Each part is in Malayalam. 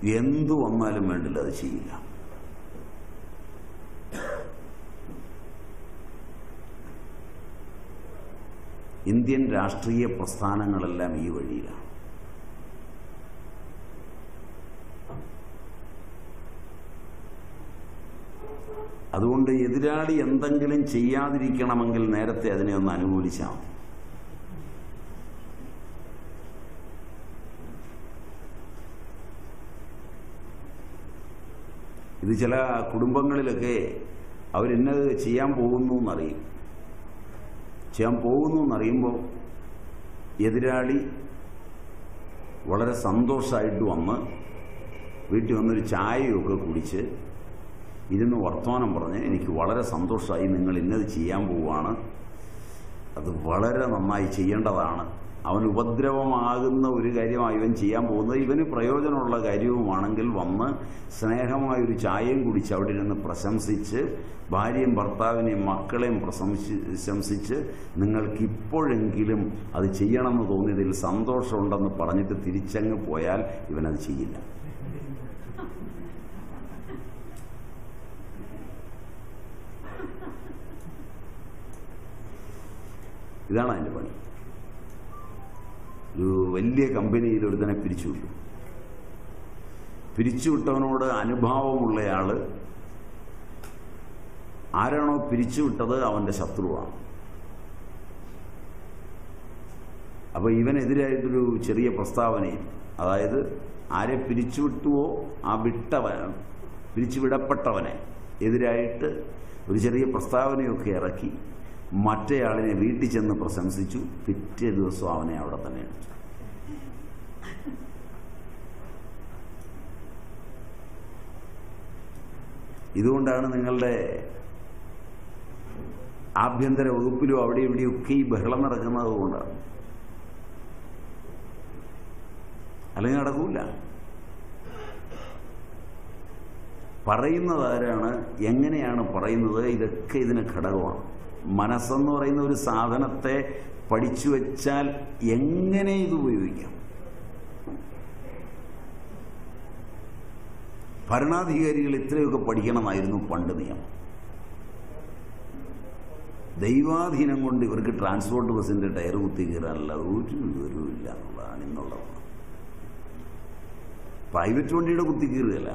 എന്തു വന്നാലും വേണ്ടില്ല അത് ചെയ്യില്ല ഇന്ത്യൻ രാഷ്ട്രീയ പ്രസ്ഥാനങ്ങളെല്ലാം ഈ വഴിയിലാണ് അതുകൊണ്ട് എതിരാളി എന്തെങ്കിലും ചെയ്യാതിരിക്കണമെങ്കിൽ നേരത്തെ അതിനെ ഒന്ന് അനുകൂലിച്ചാൽ മതി ഇത് ചില കുടുംബങ്ങളിലൊക്കെ അവരെന്നത് ചെയ്യാൻ പോകുന്നു എന്നറിയും ചെയ്യാൻ പോകുന്നു എന്നറിയുമ്പോൾ എതിരാളി വളരെ സന്തോഷമായിട്ട് വന്ന് വീട്ടിൽ വന്നൊരു ചായയൊക്കെ കുടിച്ച് ഇരുന്ന് വർത്തമാനം പറഞ്ഞ് എനിക്ക് വളരെ സന്തോഷമായി നിങ്ങൾ ഇന്നത് ചെയ്യാൻ പോവുകയാണ് അത് വളരെ നന്നായി ചെയ്യേണ്ടതാണ് അവൻ ഉപദ്രവമാകുന്ന ഒരു കാര്യമാണ് ഇവൻ ചെയ്യാൻ പോകുന്നത് ഇവന് പ്രയോജനമുള്ള കാര്യവുമാണെങ്കിൽ വന്ന് സ്നേഹമായൊരു ചായയും കുടിച്ച് അവിടെ ഇരുന്ന് പ്രശംസിച്ച് ഭാര്യയും ഭർത്താവിനെയും മക്കളെയും പ്രശംസി പ്രശംസിച്ച് നിങ്ങൾക്ക് ഇപ്പോഴെങ്കിലും അത് ചെയ്യണമെന്ന് തോന്നിയതിൽ സന്തോഷമുണ്ടെന്ന് പറഞ്ഞിട്ട് തിരിച്ചങ്ങ് പോയാൽ ഇവനത് ചെയ്യില്ല ഇതാണ് അതിൻ്റെ പണി ഒരു വലിയ കമ്പനിയിൽ ഒരുത്തനെ പിരിച്ചുവിട്ടു പിരിച്ചുവിട്ടവനോട് അനുഭാവമുള്ളയാള് ആരാണോ പിരിച്ചുവിട്ടത് അവന്റെ ശത്രുവാണ് അപ്പൊ ഇവനെതിരായിട്ടൊരു ചെറിയ പ്രസ്താവനയും അതായത് ആരെ പിരിച്ചുവിട്ടുവോ ആ വിട്ടവൻ പിരിച്ചുവിടപ്പെട്ടവനെ എതിരായിട്ട് ഒരു ചെറിയ പ്രസ്താവനയൊക്കെ ഇറക്കി മറ്റേയാളിനെ വീട്ടിൽ ചെന്ന് പ്രശംസിച്ചു പിറ്റേ ദിവസം അവനെ അവിടെ തന്നെ എടുത്തു ഇതുകൊണ്ടാണ് നിങ്ങളുടെ ആഭ്യന്തര വകുപ്പിലും അവിടെ ഇവിടെയൊക്കെ ഈ ബഹളം നടക്കുന്നത് കൊണ്ടാണ് അല്ലെങ്കിൽ നടക്കൂല പറയുന്നത് ആരാണ് എങ്ങനെയാണ് പറയുന്നത് ഇതൊക്കെ ഇതിന് ഘടകമാണ് മനസ്സെന്ന് പറയുന്ന ഒരു സാധനത്തെ പഠിച്ചു വെച്ചാൽ എങ്ങനെ ഇത് ഉപയോഗിക്കാം ഭരണാധികാരികൾ ഇത്രയൊക്കെ പഠിക്കണമെന്നായിരുന്നു പണ്ട് നിയമം ദൈവാധീനം കൊണ്ട് ഇവർക്ക് ട്രാൻസ്പോർട്ട് ബസ്സിന്റെ ടയർ കുത്തി കയറാനുള്ള ഒരു വിവരവും ഇല്ല എന്നുള്ളതാണ് ഇന്നുള്ളത് പ്രൈവറ്റ് വണ്ടിയുടെ കുത്തി കയറുകയല്ല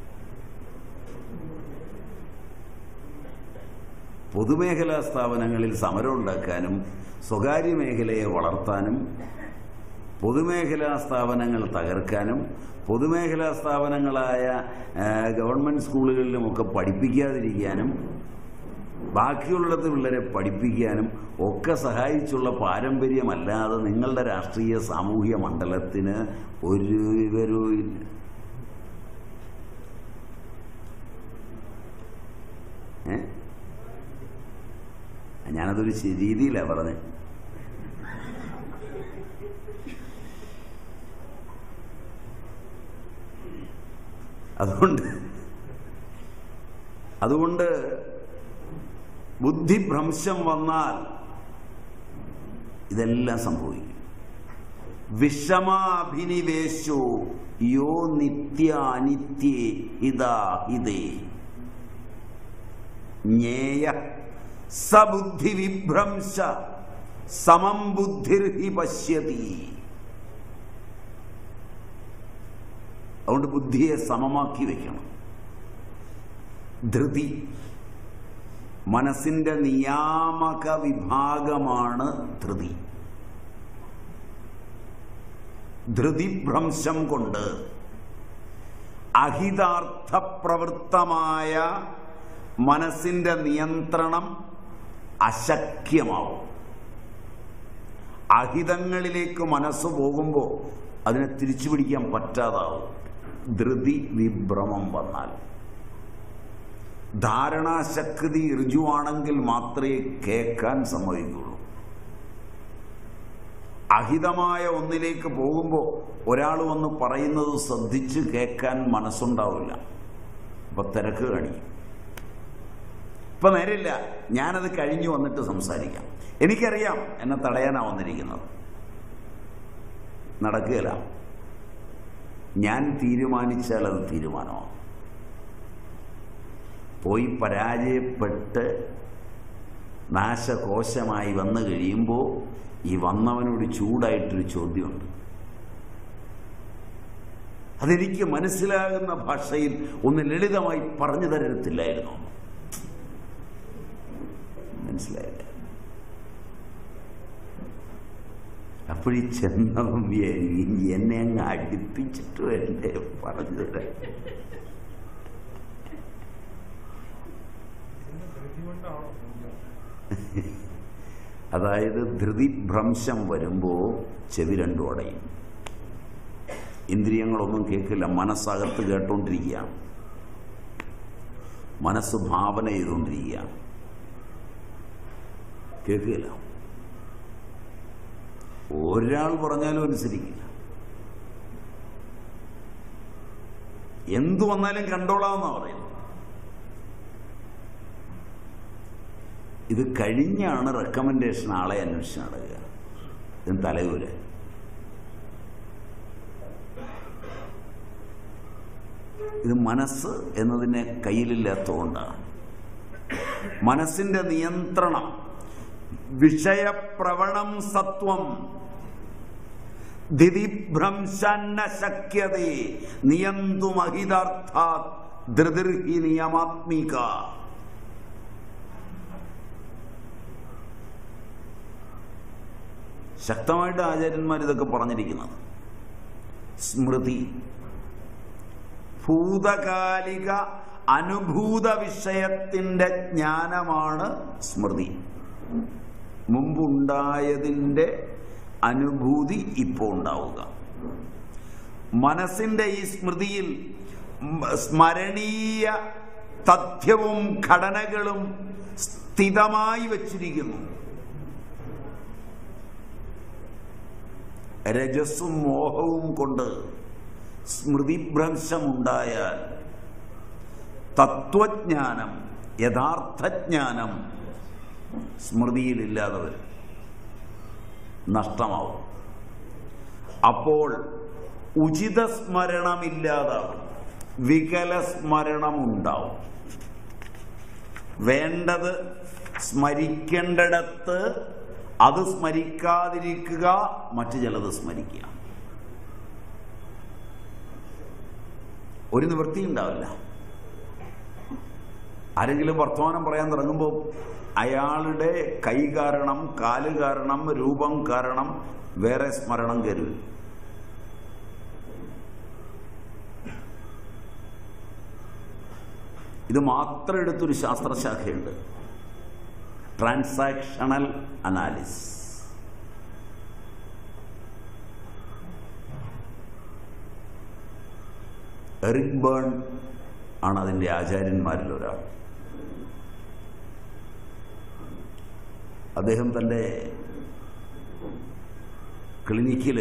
പൊതുമേഖലാ സ്ഥാപനങ്ങളിൽ സമരം ഉണ്ടാക്കാനും സ്വകാര്യ മേഖലയെ വളർത്താനും പൊതുമേഖലാ സ്ഥാപനങ്ങൾ തകർക്കാനും പൊതുമേഖലാ സ്ഥാപനങ്ങളായ ആ, ഗവൺമെന്റ് സ്കൂളുകളിലുമൊക്കെ പഠിപ്പിക്കാതിരിക്കാനും ബാക്കിയുള്ളിടത്ത് പിള്ളേരെ പഠിപ്പിക്കാനും ഒക്കെ സഹായിച്ചുള്ള പാരമ്പര്യമല്ലാതെ നിങ്ങളുടെ രാഷ്ട്രീയ സാമൂഹ്യ മണ്ഡലത്തിന് ഒരു വിവരവും ഇല്ല ഏ ഞാനതൊരു ശ- രീതിയിലാണ് പറഞ്ഞത് അതുകൊണ്ട് അതുകൊണ്ട് ബുദ്ധിഭ്രംശം വന്നാൽ ഇതെല്ലാം സംഭവിക്കും വിഷമാഭിനിവേശോ യോ നിത്യ അനിത്യേ ഹിതാ ഹിതേ ജ്ഞേയ സബുദ്ധി വിഭ്രംശ സമം ബുദ്ധിർഹി പശ്യതി അതുകൊണ്ട് ബുദ്ധിയെ സമമാക്കി വെക്കണം ധൃതി മനസ്സിന്റെ നിയാമക വിഭാഗമാണ് ധൃതി ധൃതിഭ്രംശം കൊണ്ട് അഹിതാർത്ഥപ്രവൃത്തമായ മനസ്സിന്റെ നിയന്ത്രണം അശക്യമാവും അഹിതങ്ങളിലേക്ക് മനസ്സ് പോകുമ്പോൾ അതിനെ തിരിച്ചു പിടിക്കാൻ പറ്റാതാവും ധൃതി വിഭ്രമം വന്നാൽ ധാരണാശക്തി ഋജുവാണെങ്കിൽ മാത്രമേ കേൾക്കാൻ സമ്മതിക്കുള്ളൂ അഹിതമായ ഒന്നിലേക്ക് പോകുമ്പോൾ ഒരാൾ വന്ന് പറയുന്നത് ശ്രദ്ധിച്ച് കേൾക്കാൻ മനസ്സുണ്ടാവില്ല അപ്പൊ തിരക്ക് കാണിക്കും ഇപ്പൊ നേരില്ല ഞാനത് കഴിഞ്ഞു വന്നിട്ട് സംസാരിക്കാം എനിക്കറിയാം എന്നെ തടയാനാ വന്നിരിക്കുന്നത് നടക്കുകയില്ല ഞാൻ തീരുമാനിച്ചാൽ അത് തീരുമാനമാണ് പോയി പരാജയപ്പെട്ട് നാശകോശമായി വന്നു കഴിയുമ്പോൾ ഈ വന്നവനോട് ചൂടായിട്ടൊരു ചോദ്യമുണ്ട് അതെനിക്ക് മനസ്സിലാകുന്ന ഭാഷയിൽ ഒന്ന് ലളിതമായി പറഞ്ഞു തരത്തില്ലായിരുന്നു മനസ്സിലായില്ല അപ്പോഴീ ചെന്നവൻ വിചാരിക്കും, എന്നെ അങ്ങ് അടുപ്പിച്ചിട്ട് വേണ്ടേ പറഞ്ഞു തരാൻ അതായത് ധൃതിഭ്രംശം വരുമ്പോൾ ചെവി രണ്ടും അടയും ഇന്ദ്രിയങ്ങളൊന്നും കേൾക്കില്ല മനസ്സകത്ത് കേട്ടോണ്ടിരിക്കുകയാണ് മനസ്സ് ഭാവന ചെയ്തുകൊണ്ടിരിക്കുകയാണ് കേൾക്കില്ല ഒരാൾ പറഞ്ഞാലും അനുസരിക്കില്ല എന്തു വന്നാലും കണ്ടോളാമെന്നാ പറയുന്നത് ഇത് കഴിഞ്ഞാണ് റെക്കമെൻഡേഷൻ ആളെ അന്വേഷിച്ച് നടക്കുക ഇത് തലയൂര് ഇത് മനസ്സ് എന്നതിനെ കയ്യിലില്ലാത്തതുകൊണ്ടാണ് മനസ്സിന്റെ നിയന്ത്രണം വിഷയപ്രവണം സത്വം ദിതിഭ്രംശന്ന ശക്യതേ നിയന്തുമഹിതാർത്ഥാത് ധൃതിർഹി നിയമാത്മിക ശക്തമായിട്ട് ആചാര്യന്മാർ ഇതൊക്കെ പറഞ്ഞിരിക്കുന്നത് സ്മൃതി ഭൂതകാലിക അനുഭൂത വിഷയത്തിന്റെ ജ്ഞാനമാണ് സ്മൃതി മുമ്പുണ്ടായതിൻ്റെ അനുഭൂതി ഇപ്പോൾ ഉണ്ടാവുക മനസ്സിന്റെ ഈ സ്മൃതിയിൽ മ- സ്മരണീയ തഥ്യവും ഘടനകളും സ്ഥിതമായി വച്ചിരിക്കുന്നു രജസ്സും മോഹവും കൊണ്ട് സ്മൃതിഭ്രംശമുണ്ടായാൽ തത്വജ്ഞാനം യഥാർത്ഥജ്ഞാനം സ്മൃതിയിലില്ലാതെ വരും നഷ്ടമാവും അപ്പോൾ ഉചിത സ്മരണമില്ലാതാവും വികല സ്മരണമുണ്ടാവും വേണ്ടത് സ്മരിക്കേണ്ടിടത്ത് അത് സ്മരിക്കാതിരിക്കുക മറ്റു ചിലത് സ്മരിക്കുക ഒരു നിവൃത്തി ഉണ്ടാവില്ല ആരെങ്കിലും വർത്തമാനം പറയാൻ തുടങ്ങുമ്പോൾ അയാളുടെ കൈ കാരണം കാല് കാരണം രൂപം കാരണം വേറെ സ്മരണം കരുത് ഇത് മാത്രം എടുത്തൊരു ശാസ്ത്രശാഖയുണ്ട് ട്രാൻസാക്ഷണൽ അനാലിസ് എറിക് ബേൺ ആണ് അതിൻ്റെ ആചാര്യന്മാരിൽ ഒരാൾ അദ്ദേഹം തൻ്റെ ക്ലിനിക്കിൽ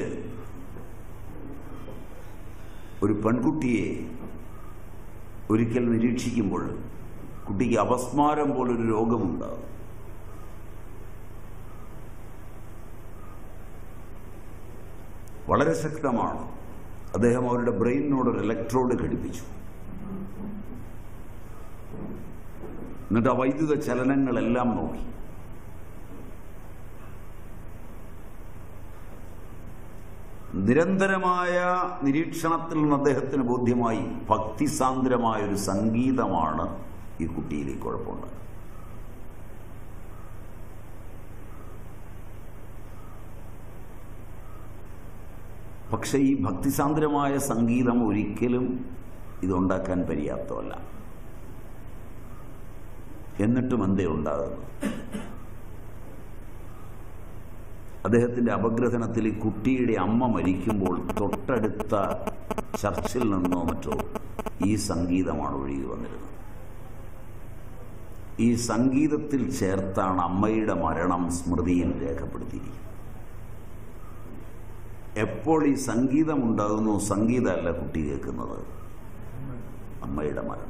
ഒരു പെൺകുട്ടിയെ ഒരിക്കൽ നിരീക്ഷിക്കുമ്പോൾ കുട്ടിക്ക് അപസ്മാരം പോലൊരു രോഗമുണ്ടാകും വളരെ ശക്തമാണ് അദ്ദേഹം അവരുടെ ബ്രെയിനിനോട് ഒരു ഇലക്ട്രോഡ് ഘടിപ്പിച്ചു എന്നിട്ട് ആ വൈദ്യുത ചലനങ്ങളെല്ലാം നോക്കി നിരന്തരമായ നിരീക്ഷണത്തിൽ നിന്ന് അദ്ദേഹത്തിന് ബോധ്യമായി ഭക്തിസാന്ദ്രമായ ഒരു സംഗീതമാണ് ഈ കുട്ടിയിൽ ഈ കുഴപ്പമുണ്ട് പക്ഷെ ഈ ഭക്തിസാന്ദ്രമായ സംഗീതം ഒരിക്കലും ഇതുണ്ടാക്കാൻ പര്യാപ്തമല്ല എന്നിട്ടും എന്തേ ഉണ്ടാകുന്നു അദ്ദേഹത്തിന്റെ അപഗ്രഥനത്തിൽ ഈ കുട്ടിയുടെ അമ്മ മരിക്കുമ്പോൾ തൊട്ടടുത്ത ചർച്ചിൽ നിന്നോ മറ്റോ ഈ സംഗീതമാണ് ഒഴുകി വന്നിരുന്നത് ഈ സംഗീതത്തിൽ ചേർത്താണ് അമ്മയുടെ മരണം സ്മൃതിയിൽ രേഖപ്പെടുത്തിയിരിക്കുന്നത് എപ്പോൾ ഈ സംഗീതം ഉണ്ടാകുന്നു സംഗീതമല്ല കുട്ടി കേൾക്കുന്നത് അമ്മയുടെ മരണമാണ്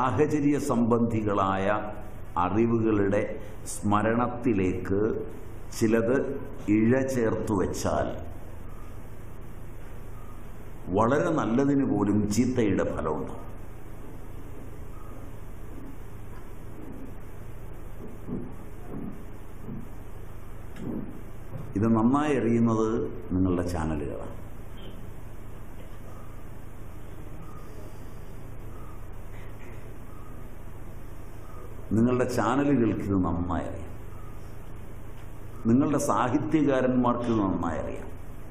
സാഹചര്യ സംബന്ധികളായ അറിവുകളുടെ സ്മരണത്തിലേക്ക് ചിലത് ഇഴ ചേർത്ത് വെച്ചാൽ വളരെ നല്ലതിന് പോലും ചീത്തയുടെ ഫലമുണ്ട് ഇത് നന്നായി അറിയുന്നത് നിങ്ങളുടെ ചാനലുകളാണ് നിങ്ങളുടെ ചാനലുകൾക്ക് ഇത് നന്നായി അറിയാം നിങ്ങളുടെ സാഹിത്യകാരന്മാർക്ക് ഇത് നന്നായി അറിയാം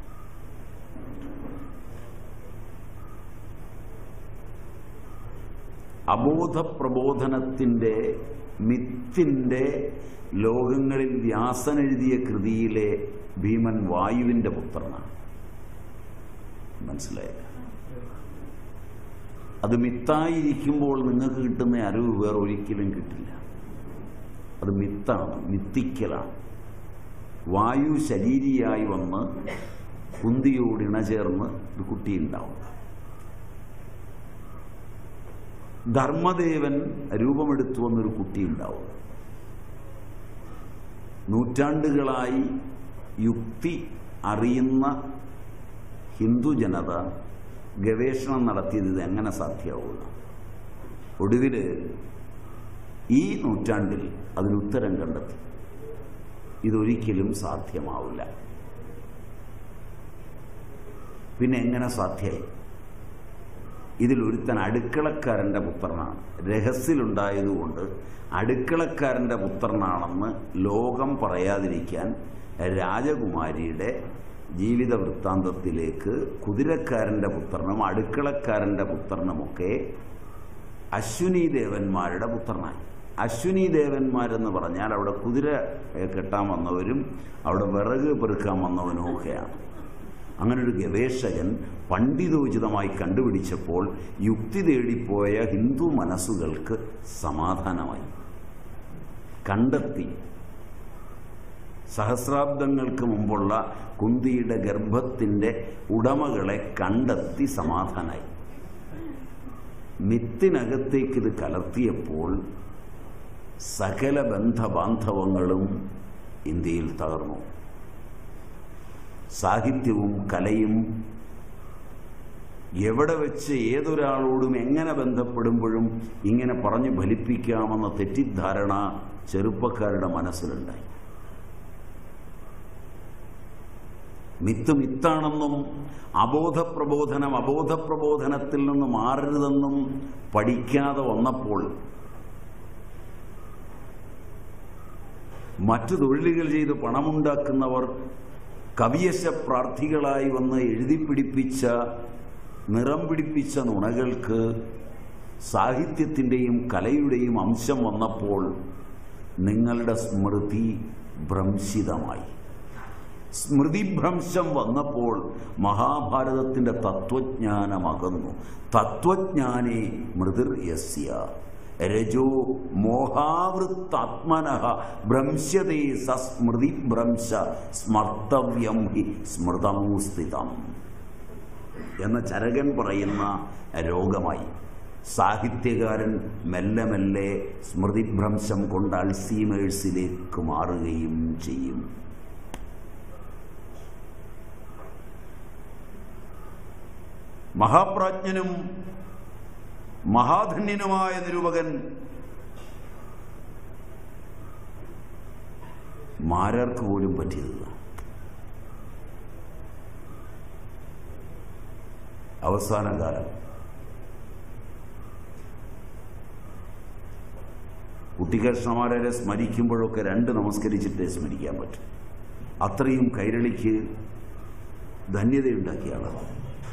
അബോധ പ്രബോധനത്തിൻ്റെ മിത്തിൻ്റെ ലോകങ്ങളിൽ വ്യാസൻ എഴുതിയ കൃതിയിലെ ഭീമൻ വായുവിൻ്റെ പുത്രനാണ് മനസ്സിലായില്ല അത് മിത്തായിരിക്കുമ്പോൾ നിങ്ങൾക്ക് കിട്ടുന്ന അറിവ് വേറെ ഒരിക്കലും കിട്ടില്ല അത് മിത്താണ് മിത്തിക്കലാണ് വായു ശരീരിയായി വന്ന് കുന്തിയോട് ഇണചേർന്ന് ഒരു കുട്ടിയുണ്ടാവുക ധർമ്മദേവൻ രൂപമെടുത്തു വന്നൊരു കുട്ടിയുണ്ടാവുക നൂറ്റാണ്ടുകളായി യുക്തി അറിയുന്ന ഹിന്ദു ജനത ഗവേഷണം നടത്തിയത് ഇത് എങ്ങനെ സാധ്യമാവുക ഒടുവിൽ ഈ നൂറ്റാണ്ടിൽ അതിനുത്തരം കണ്ടെത്തി ഇതൊരിക്കലും സാധ്യമാവില്ല പിന്നെ എങ്ങനെ സാധ്യമായി ഇതിലൊരുത്തൻ അടുക്കളക്കാരൻ്റെ പുത്രനാണ് രഹസ്യത്തിലുണ്ടായതുകൊണ്ട് അടുക്കളക്കാരൻ്റെ പുത്രനാണെന്ന് ലോകം പറയാതിരിക്കാൻ രാജകുമാരിയുടെ ജീവിത വൃത്താന്തത്തിലേക്ക് കുതിരക്കാരൻ്റെ പുത്രനും അടുക്കളക്കാരൻ്റെ പുത്രനുമൊക്കെ അശ്വിനി ദേവന്മാരുടെ പുത്രനായി അശ്വിനി ദേവന്മാരെന്ന് പറഞ്ഞാൽ അവിടെ കുതിര കെട്ടാൻ വന്നവരും അവിടെ വിറക് പെറുക്കാൻ വന്നവനും ഒക്കെയാണ് അങ്ങനെ ഒരു ഗവേഷകൻ പണ്ഡിതോചിതമായി കണ്ടുപിടിച്ചപ്പോൾ യുക്തി തേടിപ്പോയ ഹിന്ദു മനസ്സുകൾക്ക് സമാധാനമായി കണ്ടെത്തി സഹസ്രാബ്ദങ്ങൾക്ക് മുമ്പുള്ള കുന്തിയുടെ ഗർഭത്തിൻ്റെ ഉടമകളെ കണ്ടെത്തി സമാധാനായി മിത്തിനകത്തേക്ക് ഇത് കലർത്തിയപ്പോൾ സകല ബന്ധബാന്ധവങ്ങളും ഇന്ത്യയിൽ തകർന്നു സാഹിത്യവും കലയും എവിടെ വെച്ച് ഏതൊരാളോടും എങ്ങനെ ബന്ധപ്പെടുമ്പോഴും ഇങ്ങനെ പറഞ്ഞു ഫലിപ്പിക്കാമെന്ന തെറ്റിദ്ധാരണ ചെറുപ്പക്കാരുടെ മനസ്സിലുണ്ടായി മിത്ത് മിത്താണെന്നും അബോധപ്രബോധനം അബോധപ്രബോധനത്തിൽ നിന്ന് മാറരുതെന്നും പഠിക്കാതെ വന്നപ്പോൾ മറ്റു തൊഴിലുകൾ ചെയ്ത് പണമുണ്ടാക്കുന്നവർ കവിയശ പ്രാർത്ഥികളായി വന്ന് എഴുതി പിടിപ്പിച്ച നിറം പിടിപ്പിച്ച നുണകൾക്ക് സാഹിത്യത്തിൻ്റെയും കലയുടെയും അംശം വന്നപ്പോൾ നിങ്ങളുടെ സ്മൃതി ഭ്രംശിതമായി സ്മൃതിഭ്രംശം വന്നപ്പോൾ മഹാഭാരതത്തിൻ്റെ തത്വജ്ഞാനമകന്നു തത്വജ്ഞാനേ മൃതിർ യസ്യ രജോ മോഹാവൃത്താത്മന ഭ്രംശ്യതേ സസ്മൃതി ഭ്രംശ സ്മർത്തവ്യം ഹി സ്മൃതമൂസ്ഥിതം എന്ന ചരകൻ പറയുന്ന രോഗമായി സാഹിത്യകാരൻ മെല്ലെ മെല്ലെ സ്മൃതിഭ്രംശം കൊണ്ട് അൾസീമേഴ്സിലേക്ക് മാറുകയും ചെയ്യും മഹാപ്രാജ്ഞനും മഹാധന്യനുമായ നിരൂപകൻ മാരാർക്ക് പോലും പറ്റിയതില്ല അവസാന കാലം കുട്ടികൃഷ്ണമാരെ സ്മരിക്കുമ്പോഴൊക്കെ രണ്ട് നമസ്കരിച്ചിട്ടേ സ്മരിക്കാൻ പറ്റും അത്രയും കൈരളിക്ക് ധന്യതയുണ്ടാക്കിയ ആളാണ്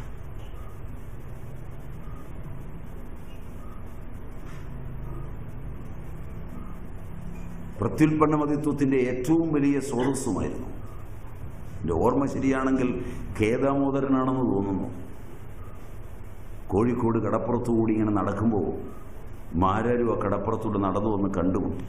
പ്രത്യുൽപ്പന്നമതിത്വത്തിൻ്റെ ഏറ്റവും വലിയ സ്രോതസ്സുമായിരുന്നു എൻ്റെ ഓർമ്മ ശരിയാണെങ്കിൽ ഖേദാമോദരനാണെന്ന് തോന്നുന്നു കോഴിക്കോട് കടപ്പുറത്തുകൂടി ഇങ്ങനെ നടക്കുമ്പോൾ മാരാരും ആ കടപ്പുറത്തൂടെ നടന്നു വന്ന് കണ്ടുമുട്ടി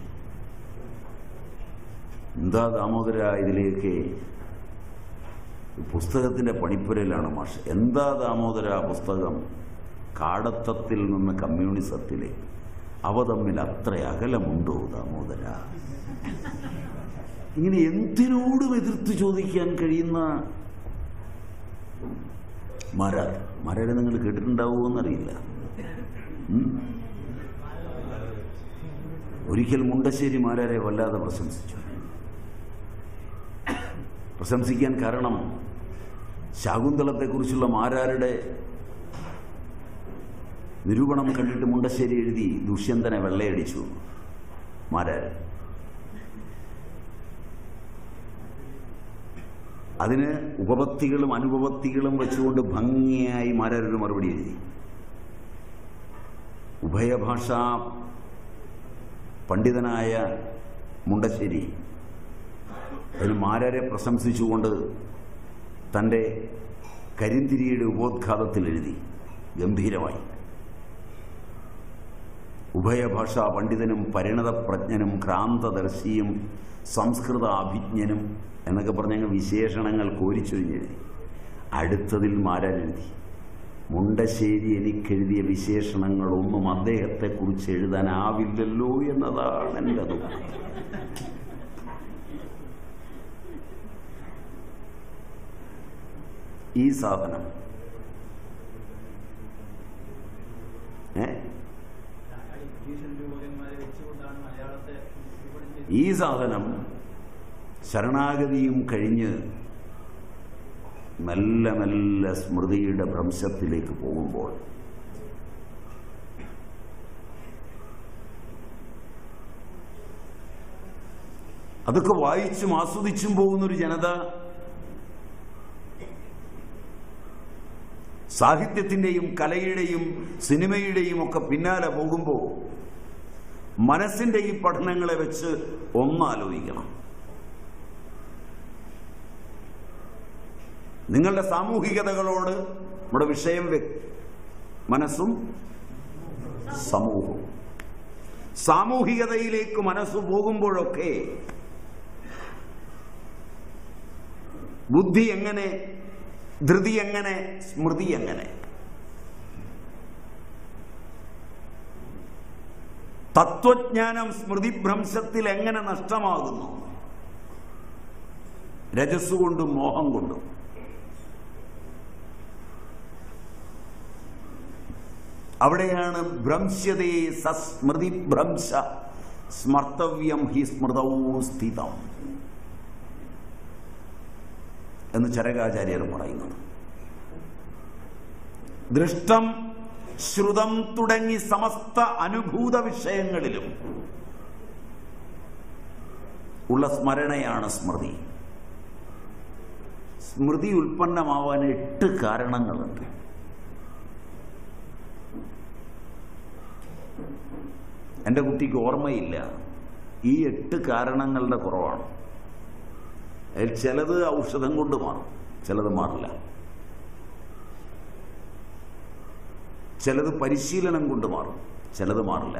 എന്താ ദാമോദര ഇതിലേക്ക് പുസ്തകത്തിൻ്റെ പണിപ്പുരയിലാണ് മാഷ് എന്താ ദാമോദര പുസ്തകം കാടത്തത്തിൽ നിന്ന് കമ്മ്യൂണിസത്തിലേക്ക് അവ തമ്മിൽ അത്ര അകലമുണ്ടോ ദാമോദര ഇങ്ങനെ എന്തിനോടും എതിർത്ത് ചോദിക്കാൻ കഴിയുന്ന മരാർ മരാരെ നിങ്ങൾ കേട്ടിട്ടുണ്ടാവുമോ എന്നറിയില്ല ഉം? ഒരിക്കൽ മുണ്ടശ്ശേരി മാരാരെ വല്ലാതെ പ്രശംസിച്ചു പ്രശംസിക്കാൻ കാരണം ശാകുന്തളത്തെക്കുറിച്ചുള്ള മാരാരുടെ നിരൂപണം കണ്ടിട്ട് മുണ്ടശ്ശേരി എഴുതി ദുഷ്യന്തനെ വെള്ളയടിച്ചു മാരാര് അതിന് ഉപപത്തികളും അനുപപത്തികളും വെച്ചുകൊണ്ട് ഭംഗിയായി മാരാരൊരു മറുപടി എഴുതി ഉഭയഭാഷാ പണ്ഡിതനായ മുണ്ടശ്ശേരി അതിന് മാരാരെ പ്രശംസിച്ചുകൊണ്ട് തൻ്റെ കരിന്തിരിയുടെ ഉപോദ്ഘാതത്തിൽ എഴുതി ഗംഭീരമായി ഉഭയഭാഷാ പണ്ഡിതനും പരിണതപ്രജ്ഞനും ക്രാന്തദർശിയും സംസ്കൃത അഭിജ്ഞനും എന്നൊക്കെ പറഞ്ഞ വിശേഷണങ്ങൾ കോരിച്ചൊരിഞ്ഞെഴുതി അടുത്തതിൽ മാരാരെഴുതി മുണ്ടശ്ശേരി എനിക്കെഴുതിയ വിശേഷണങ്ങളൊന്നും അദ്ദേഹത്തെക്കുറിച്ച് എഴുതാനാവില്ലല്ലോ എന്നതാണ് എൻ്റെ ദുഃഖം ഈ സാധനം ഏ ഈ സാധനം ശരണാഗതിയും കഴിഞ്ഞ് മെല്ലെ മെല്ലെ സ്മൃതിയുടെ ഭ്രംശത്തിലേക്ക് പോകുമ്പോൾ അതൊക്കെ വായിച്ചും ആസ്വദിച്ചും പോകുന്നൊരു ജനത സാഹിത്യത്തിന്റെയും കലയുടെയും സിനിമയുടെയും ഒക്കെ പിന്നാലെ പോകുമ്പോൾ മനസ്സിന്റെ ഈ പഠനങ്ങളെ വെച്ച് ഒന്നാലോചിക്കണം നിങ്ങളുടെ സാമൂഹികതകളോട് നമ്മുടെ വിഷയം വ്യക്- മനസ്സും സമൂഹവും സാമൂഹികതയിലേക്ക് മനസ്സ് പോകുമ്പോഴൊക്കെ ബുദ്ധി എങ്ങനെ ധൃതി എങ്ങനെ സ്മൃതി എങ്ങനെ തത്വജ്ഞാനം സ്മൃതിഭ്രംശത്തിൽ എങ്ങനെ നഷ്ടമാകുന്നു രജസ് കൊണ്ടും മോഹം കൊണ്ടും അവിടെയാണ് ഭ്രംശ്യതേ സസ്മൃതി ഭ്രംശ സ്മർത്തവ്യം ഹി സ്മൃതൗ സ്ഥിതം എന്ന് ചരകാചാര്യർ പറയുന്നത് ദൃഷ്ടം ശ്രുതം തുടങ്ങി സമസ്ത അനുഭൂത വിഷയങ്ങളിലും ഉള്ള സ്മരണയാണ് സ്മൃതി സ്മൃതി ഉൽപ്പന്നമാവാൻ എട്ട് കാരണങ്ങളുണ്ട് എൻ്റെ കുട്ടിക്ക് ഓർമ്മയില്ല ഈ എട്ട് കാരണങ്ങളുടെ കുറവാണ് അതിൽ ചിലത് ഔഷധം കൊണ്ട് മാറും ചിലത് മാറില്ല ചിലത് പരിശീലനം കൊണ്ട് മാറും ചിലത് മാറില്ല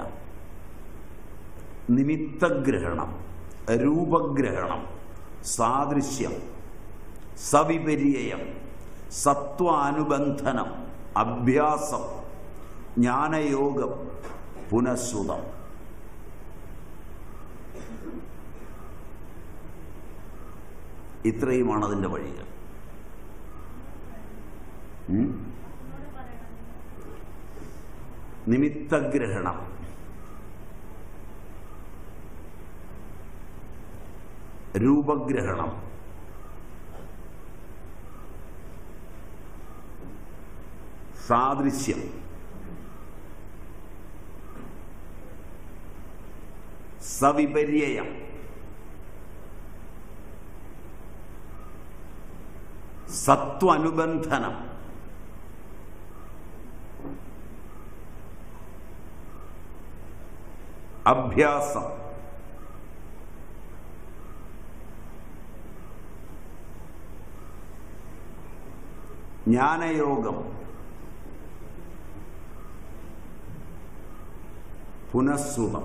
നിമിത്തഗ്രഹണം രൂപഗ്രഹണം സാദൃശ്യം സവിപര്യം സത്വാനുബന്ധനം അഭ്യാസം ജ്ഞാനയോഗം പുനഃസുതം ഇത്രയുമാണ് അതിൻ്റെ വഴികൾ ഉം? നിമിത്തഗ്രഹണം രൂപഗ്രഹണം സാദൃശ്യം സവിപര്യം സത്വനുബന്ധനം അഭ്യാസം ജ്ഞാനയോഗം പുനഃസുതം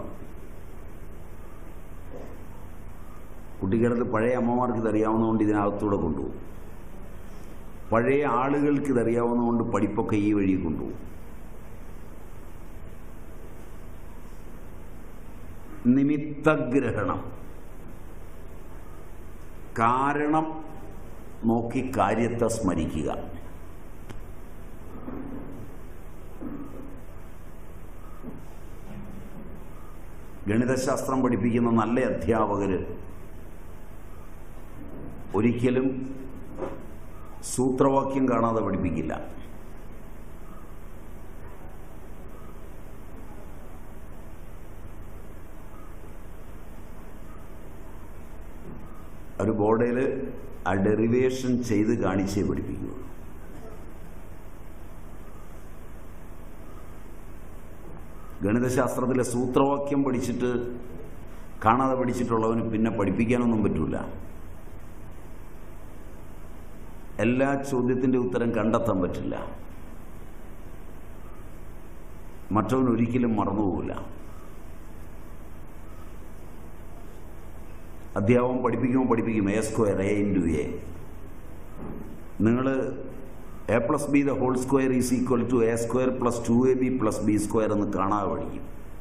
കുട്ടിക്കാലത്ത് പഴയ അമ്മമാർക്ക് ഇതറിയാവുന്നതുകൊണ്ട് ഇതിനകത്തൂടെ കൊണ്ടുപോകും പഴയ ആളുകൾക്ക് ഇതറിയാവുന്നതുകൊണ്ട് പഠിപ്പൊക്കെ ഈ വഴി കൊണ്ടുപോകും നിമിത്തഗ്രഹണം കാരണം നോക്കി കാര്യത്തെ സ്മരിക്കുക ഗണിതശാസ്ത്രം പഠിപ്പിക്കുന്ന നല്ല അധ്യാപകര് ഒരിക്കലും സൂത്രവാക്യം കാണാതെ പഠിപ്പിക്കില്ല ഒരു ബോർഡിൽ ആ ഡെറിവേഷൻ ചെയ്ത് കാണിച്ചേ പഠിപ്പിക്കുകയുള്ളൂ ഗണിതശാസ്ത്രത്തിലെ സൂത്രവാക്യം പഠിച്ചിട്ട് കാണാതെ പഠിച്ചിട്ടുള്ളവന് പിന്നെ പഠിപ്പിക്കാനൊന്നും പറ്റൂല എല്ലാ ചോദ്യത്തിന്റെ ഉത്തരം കണ്ടെത്താൻ പറ്റില്ല മറ്റവൻ ഒരിക്കലും മറന്നുപോകില്ല അധ്യാപകം പഠിപ്പിക്കുമ്പോൾ പഠിപ്പിക്കും a square a into a നിങ്ങൾ a plus b the whole square is equal to a square plus two a b plus b square എന്ന് കാണാതെ പഠിക്കും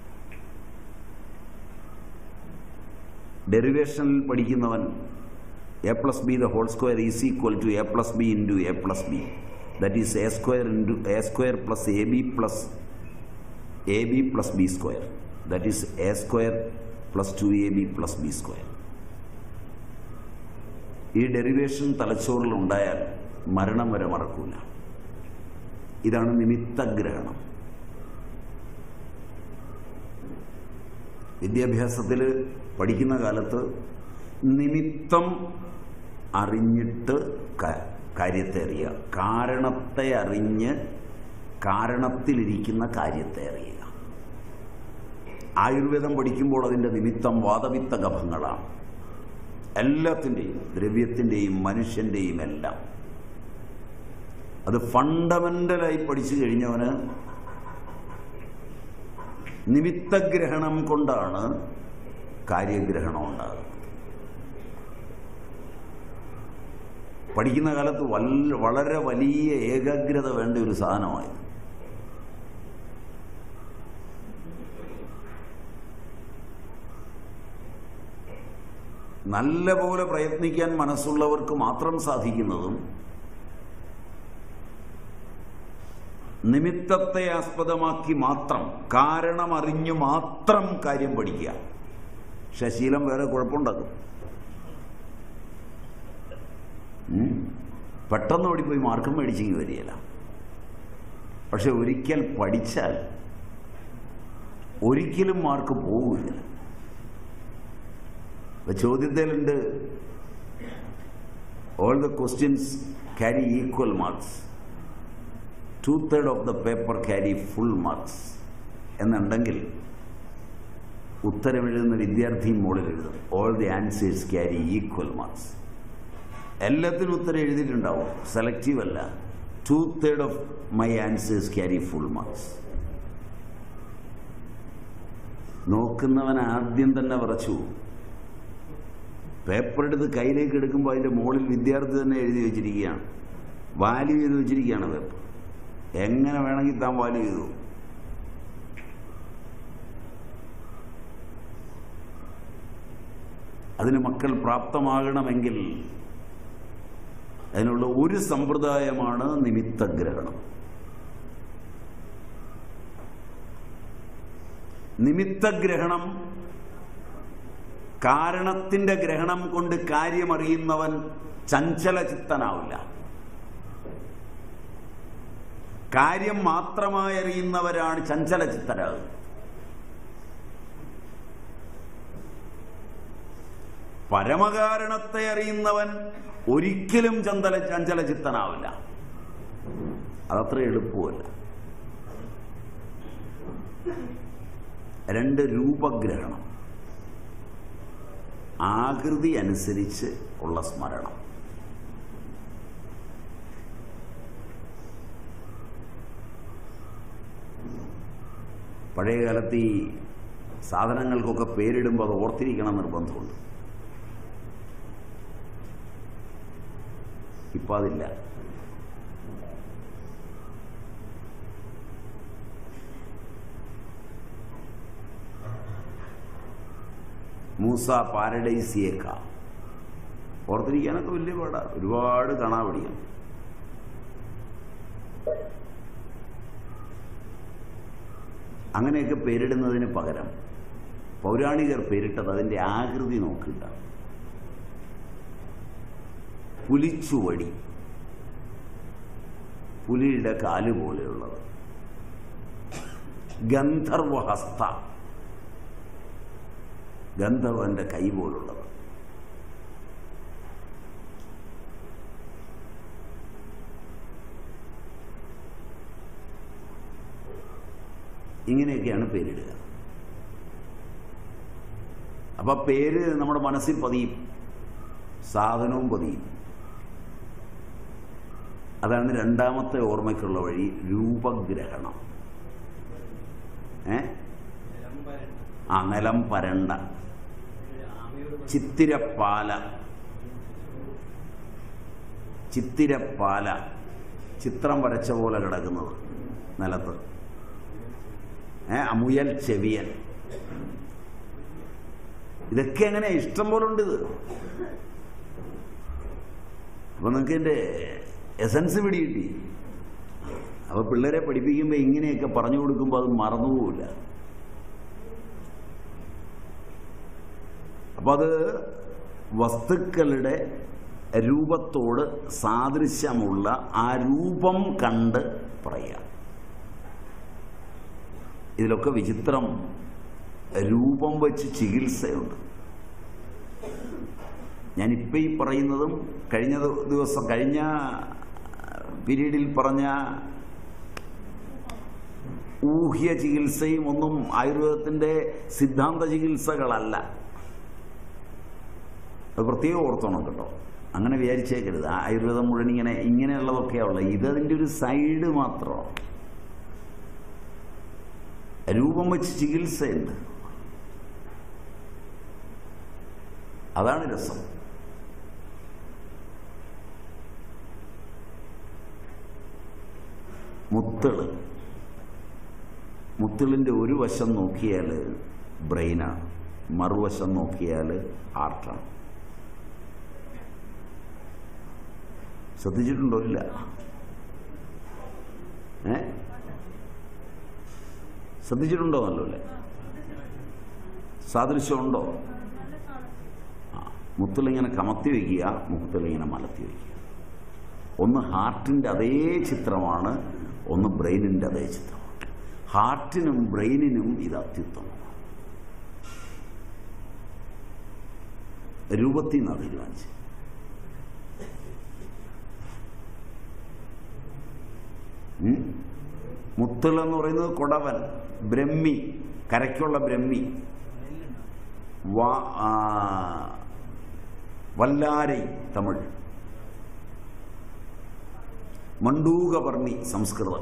ഡെറിവേഷനിൽ പഠിക്കുന്നവൻ a plus b the whole square is equal to a plus b into a plus b that is a square into a square plus a b plus a b plus b square that is a square plus two a b plus b square ഈ ഡെറിവേഷൻ തലച്ചോറിൽ ഉണ്ടായാൽ മരണം വരെ മറക്കൂല ഇതാണ് നിമിത്തഗ്രഹണം വിദ്യാഭ്യാസത്തിൽ പഠിക്കുന്ന കാലത്ത് നിമിത്തം അറിഞ്ഞിട്ട് ക- കാര്യത്തെ അറിയുക കാരണത്തെ അറിഞ്ഞ് കാരണത്തിലിരിക്കുന്ന കാര്യത്തെ അറിയുക ആയുർവേദം പഠിക്കുമ്പോൾ അതിൻ്റെ നിമിത്തം വാദവിത്ത ഗഭങ്ങളാണ് എല്ലാത്തിൻ്റെയും ദ്രവ്യത്തിൻ്റെയും മനുഷ്യൻ്റെയും എല്ലാം അത് ഫണ്ടമെന്റലായി പഠിച്ചു കഴിഞ്ഞവന് നിമിത്തഗ്രഹണം കൊണ്ടാണ് കാര്യഗ്രഹണം ഉണ്ടാകുന്നത് പഠിക്കുന്ന കാലത്ത് വല്ല വളരെ വലിയ ഏകാഗ്രത വേണ്ട ഒരു സാധനമായത് നല്ല പോലെ പ്രയത്നിക്കാൻ മനസ്സുള്ളവർക്ക് മാത്രം സാധിക്കുന്നതും നിമിത്തത്തെ ആസ്പദമാക്കി മാത്രം കാരണമറിഞ്ഞു മാത്രം കാര്യം പഠിക്കുക പക്ഷെ ശീലം വേറെ കുഴപ്പമുണ്ടാക്കും ഉം. പെട്ടെന്ന് ഓടിപ്പോയി മാർക്കും മേടിച്ചെങ്കിൽ വരികയില്ല പക്ഷെ ഒരിക്കൽ പഠിച്ചാൽ ഒരിക്കലും മാർക്ക് പോവില്ല ഇപ്പൊ ചോദ്യത്തിലുണ്ട് all the questions carry equal marks two third of the paper carry full marks എന്നുണ്ടെങ്കിൽ ഉത്തരമെഴുതുന്ന വിദ്യാർത്ഥി മുകളിൽ എഴുതും all the answers carry equal marks എല്ലാത്തിനും ഉത്തരം എഴുതിയിട്ടുണ്ടാവും സെലക്റ്റീവ് അല്ല two third of my answers carry full marks നോക്കുന്നവൻ ആദ്യം തന്നെ വിറച്ചു പേപ്പർ എടുത്ത് കയ്യിലേക്ക് എടുക്കുമ്പോൾ അതിൻ്റെ മുകളിൽ വിദ്യാർത്ഥി തന്നെ എഴുതി വെച്ചിരിക്കുകയാണ് വാല്യൂ ചെയ്ത് വെച്ചിരിക്കുകയാണ് പേപ്പർ എങ്ങനെ വേണമെങ്കിൽ താൻ വാല്യൂ ചെയ്തു അതിന് മക്കൾ പ്രാപ്തമാകണമെങ്കിൽ അതിനുള്ള ഒരു സമ്പ്രദായമാണ് നിമിത്തഗ്രഹണം നിമിത്തഗ്രഹണം കാരണത്തിന്റെ ഗ്രഹണം കൊണ്ട് കാര്യമറിയുന്നവൻ ചഞ്ചലചിത്തനാവില്ല കാര്യം മാത്രമായി അറിയുന്നവരാണ് ചഞ്ചലചിത്തരാകുന്നത് പരമകാരണത്തെ അറിയുന്നവൻ ഒരിക്കലും ചന്തല ചഞ്ചലചിത്തനാവില്ല അതത്ര എളുപ്പമല്ല രണ്ട് രൂപഗ്രഹണം ആകൃതി അനുസരിച്ച് ഉള്ള സ്മരണം പഴയ കാലത്ത് ഈ സാധനങ്ങൾക്കൊക്കെ പേരിടുമ്പോൾ അത് ഓർത്തിരിക്കണം നിർബന്ധമുണ്ട് ഇപ്പം അതില്ല മൂസ പാരഡൈസിയേക്ക ഓർത്തിരിക്കാനൊക്കെ വലിയ പാടാ ഒരുപാട് കാണാൻ പഠിക്കണം അങ്ങനെയൊക്കെ പേരിടുന്നതിന് പകരം പൗരാണികർ പേരിട്ടത് അതിന്റെ ആകൃതി നോക്കില്ല പുലിച്ചുവടി പുലിയുടെ കാല് പോലെയുള്ളത് ഗന്ധർവഹസ്ത ഗന്ധർവന്റെ കൈ പോലുള്ളത് ഇങ്ങനെയൊക്കെയാണ് പേരിടുക അപ്പൊ പേര് നമ്മുടെ മനസ്സിൽ പതിയും സാധനവും പതിയും അതാണ് രണ്ടാമത്തെ ഓർമ്മയ്ക്കുള്ള വഴി രൂപഗ്രഹണം ഏ ആ നിലം പരണ്ട ചിത്തിരപ്പാല ചിത്തിരപ്പാല ചിത്രം വരച്ച പോലെ കിടക്കുന്നത് നിലത്ത് ഏ അമുയൽ ചെവിയൻ ഇതൊക്കെ എങ്ങനെ ഇഷ്ടം പോലെ ഉണ്ട് ഇത് അപ്പൊ നിങ്ങൾക്ക് എന്റെ എസൻസ് പിടികിട്ടി അപ്പൊ പിള്ളേരെ പഠിപ്പിക്കുമ്പോൾ ഇങ്ങനെയൊക്കെ പറഞ്ഞു കൊടുക്കുമ്പോൾ അത് മറന്നുപോകില്ല അപ്പൊ അത് വസ്തുക്കളുടെ രൂപത്തോട് സാദൃശ്യമുള്ള ആ രൂപം കണ്ട് പറയാം ഇതിലൊക്കെ വിചിത്രം രൂപം വെച്ച് ചികിത്സയുണ്ട് ഞാനിപ്പോൾ ഈ പറയുന്നതും കഴിഞ്ഞ ദി- ദിവസം കഴിഞ്ഞ പീരീഡിൽ പറഞ്ഞ ഊഹ്യ ചികിത്സയും ഒന്നും ആയുർവേദത്തിന്റെ സിദ്ധാന്ത ചികിത്സകളല്ല അത് പ്രത്യേകം ഓർത്തോണം കേട്ടോ അങ്ങനെ വിചാരിച്ചേക്കരുത് ആ ആയുർവേദം മുഴുവൻ ഇങ്ങനെ ഇങ്ങനെയുള്ളതൊക്കെയാ ഇത് അതിൻ്റെ ഒരു സൈഡ് മാത്രമാണ് രൂപം വെച്ച് ചികിത്സയുണ്ട് അതാണ് രസം മുത്തിള് മുത്തിളിൻ്റെ ഒരു വശം നോക്കിയാൽ ബ്രെയിനാണ് മറുവശം നോക്കിയാൽ ഹാർട്ടാണ് ശ്രദ്ധിച്ചിട്ടുണ്ടോ ഇല്ല ഏ ശ്രദ്ധിച്ചിട്ടുണ്ടോ നല്ലല്ലേ സാദൃശ്യമുണ്ടോ ആ മുത്തിലിങ്ങനെ കമത്തി വയ്ക്കുക മുഖത്തിലിങ്ങനെ മലത്തി വയ്ക്കുക ഒന്ന് ഹാർട്ടിൻ്റെ അതേ ചിത്രമാണ് ഒന്ന് ബ്രെയിനിൻ്റെ അതേ ചിത്രമാണ് ഹാർട്ടിനും ബ്രെയിനിനും ഇത് അത്യുത്തമമാണ് രൂപത്തിൽ നിന്നാണ് തീരുമാനിച്ചത് ഉം? മുത്തുൾ എന്ന് പറയുന്നത് കൊടവൻ ബ്രഹ്മി കരയ്ക്കുള്ള ബ്രഹ്മി വാ- ആ, വല്ലാരൈ തമിഴ് മണ്ടൂകവർണി സംസ്കൃതം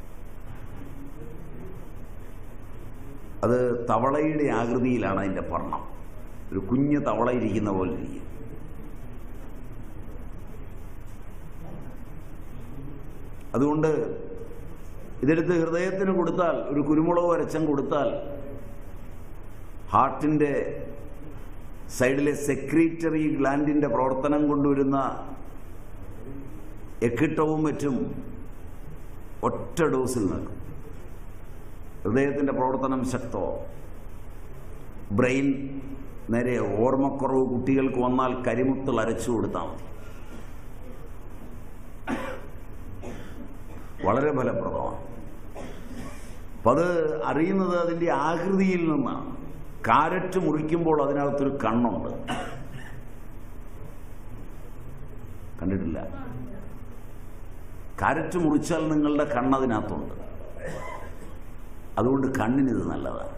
അത് തവളയുടെ ആകൃതിയിലാണ് അതിന്റെ വർണ്ണം ഒരു കുഞ്ഞ് തവള ഇരിക്കുന്ന പോലെ ഇരിക്കും അതുകൊണ്ട് ഇതെടുത്ത് ഹൃദയത്തിന് കൊടുത്താൽ ഒരു കുരുമുളക് വരച്ചം കൊടുത്താൽ ഹാർട്ടിന്റെ സൈഡിലെ സെക്രീറ്ററി ഗ്ലാൻഡിന്റെ പ്രവർത്തനം കൊണ്ടുവരുന്ന എക്കിട്ടവും മറ്റും ഒറ്റ ഡോസിൽ നിൽക്കും ഹൃദയത്തിന്റെ പ്രവർത്തനം ശക്തോ ബ്രെയിൻ നേരെ ഓർമ്മക്കുറവ് കുട്ടികൾക്ക് വന്നാൽ കരിമുത്തൽ അരച്ചു കൊടുത്താൽ മതി വളരെ ഫലപ്രദമാണ് അപ്പം അത് അറിയുന്നത് അതിൻ്റെ ആകൃതിയിൽ നിന്നാണ് കാരറ്റ് മുറിക്കുമ്പോൾ അതിനകത്തൊരു കണ്ണുണ്ട് കണ്ടിട്ടില്ല കാരറ്റ് മുറിച്ചാൽ നിങ്ങളുടെ കണ്ണതിനകത്തുണ്ട് അതുകൊണ്ട് കണ്ണിനിത് നല്ലതാണ്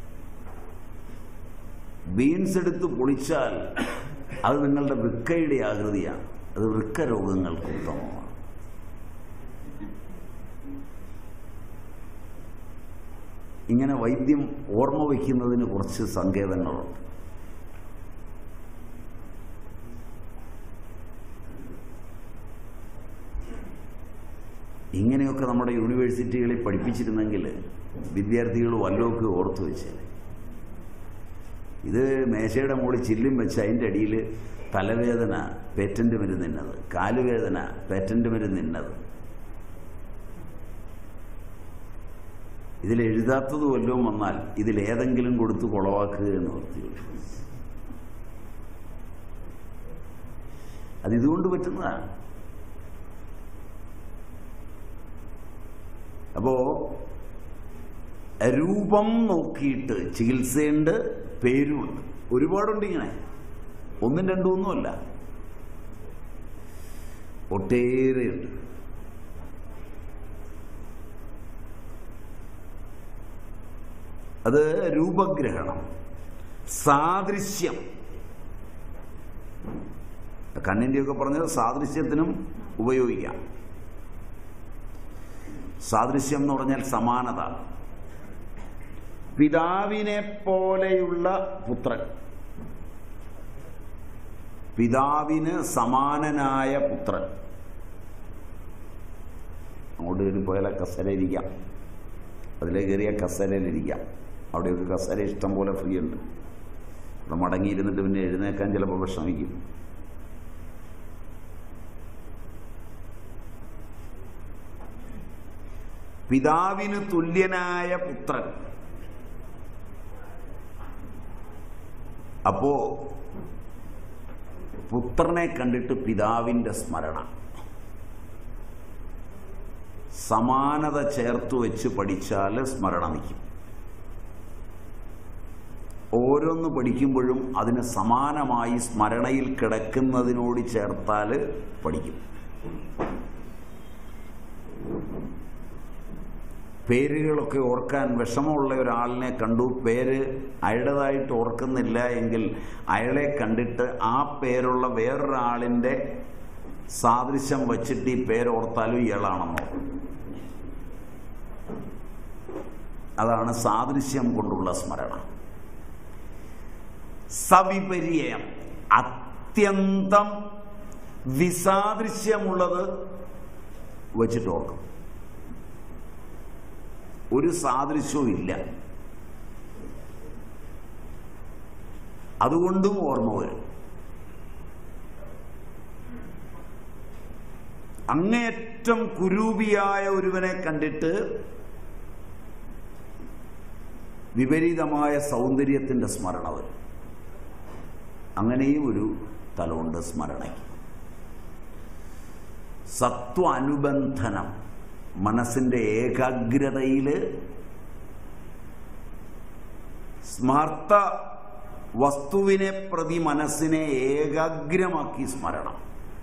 ബീൻസ് എടുത്ത് പൊളിച്ചാൽ അത് നിങ്ങളുടെ വൃക്കയുടെ ആകൃതിയാണ് അത് വൃക്ക രോഗങ്ങൾക്ക് ഉത്തമമാണ് ഇങ്ങനെ വൈദ്യം ഓർമ്മ വയ്ക്കുന്നതിന് കുറച്ച് സങ്കേതങ്ങളുണ്ട് ഇങ്ങനെയൊക്കെ നമ്മുടെ യൂണിവേഴ്സിറ്റികളിൽ പഠിപ്പിച്ചിരുന്നെങ്കിൽ വിദ്യാർത്ഥികൾ വല്ലതൊക്കെ ഓർത്തു വെച്ചേനെ ഇത് മേശയുടെ മുകളിൽ ചില്ലും വെച്ച് അതിൻ്റെ അടിയിൽ തലവേദന പേറ്റന്റ് മരുന്ന് ഇന്നത് കാലുവേദന പേറ്റന്റ് മരുന്ന് ഇന്നത് ഇതിൽ എഴുതാത്തത് വല്ലതും വന്നാൽ ഇതിലേതെങ്കിലും കൊടുത്ത് കുളവാക്കുക എന്ന് വൃത്തിയുള്ളൂ അത് ഇതുകൊണ്ട് പറ്റുന്നതാണ് അപ്പോ രൂപം നോക്കിയിട്ട് ചികിത്സയുണ്ട് പേരുമുണ്ട് ഒരുപാടുണ്ട് ഇങ്ങനെ ഒന്നും രണ്ടും ഒന്നുമല്ല ഒട്ടേറെയുണ്ട് അത് രൂപഗ്രഹണം സാദൃശ്യം കണ്ണിൻ്റെയൊക്കെ പറഞ്ഞത് സാദൃശ്യത്തിനും ഉപയോഗിക്കാം സാദൃശ്യം എന്ന് പറഞ്ഞാൽ സമാനത പിതാവിനെ പോലെയുള്ള പുത്രൻ പിതാവിന് സമാനനായ പുത്രൻ അങ്ങോട്ട് കയറി പോയാൽ കസരയിരിക്കാം അതിലേക്ക് കയറിയ കസരയിലിരിക്കാം അവിടെയൊക്കെ കസര ഇഷ്ടം പോലെ ഫ്രീ ഉണ്ട് ഇവിടെ മടങ്ങിയിരുന്നിട്ട് പിന്നെ എഴുന്നേക്കാൻ ചിലപ്പോൾ വിഷമിക്കും പിതാവിന് തുല്യനായ പുത്രൻ അപ്പോ പുത്രനെ കണ്ടിട്ട് പിതാവിന്റെ സ്മരണ സമാനത ചേർത്ത് വെച്ച് പഠിച്ചാൽ സ്മരണ നിൽക്കും ഓരോന്ന് പഠിക്കുമ്പോഴും അതിന് സമാനമായി സ്മരണയിൽ കിടക്കുന്നതിനോട് ചേർത്താൽ പഠിക്കും പേരുകളൊക്കെ ഓർക്കാൻ വിഷമമുള്ള ഒരാളിനെ കണ്ടു പേര് അയാളുടേതായിട്ട് ഓർക്കുന്നില്ല എങ്കിൽ അയാളെ കണ്ടിട്ട് ആ പേരുള്ള വേറൊരാളിൻ്റെ സാദൃശ്യം വച്ചിട്ട് ഈ പേരോർത്താലും ഇയാളാണെന്നോ അതാണ് സാദൃശ്യം കൊണ്ടുള്ള സ്മരണ സവിപര്യം അത്യന്തം വിസാദൃശ്യമുള്ളത് വച്ചിട്ട് ഓർക്കും ഒരു സാദൃശ്യവും ഇല്ല അതുകൊണ്ടും ഓർമ്മ വരും അങ്ങേയറ്റം കുരൂപിയായ ഒരുവനെ കണ്ടിട്ട് വിപരീതമായ സൗന്ദര്യത്തിന്റെ സ്മരണ വരും അങ്ങനെയും ഒരു തലമുണ്ട് സ്മരണയ്ക്ക് സത്വ അനുബന്ധനം മനസ്സിന്റെ ഏകാഗ്രതയിൽ സ്മാർത്ത വസ്തുവിനെ പ്രതി മനസ്സിനെ ഏകാഗ്രമാക്കി സ്മരണം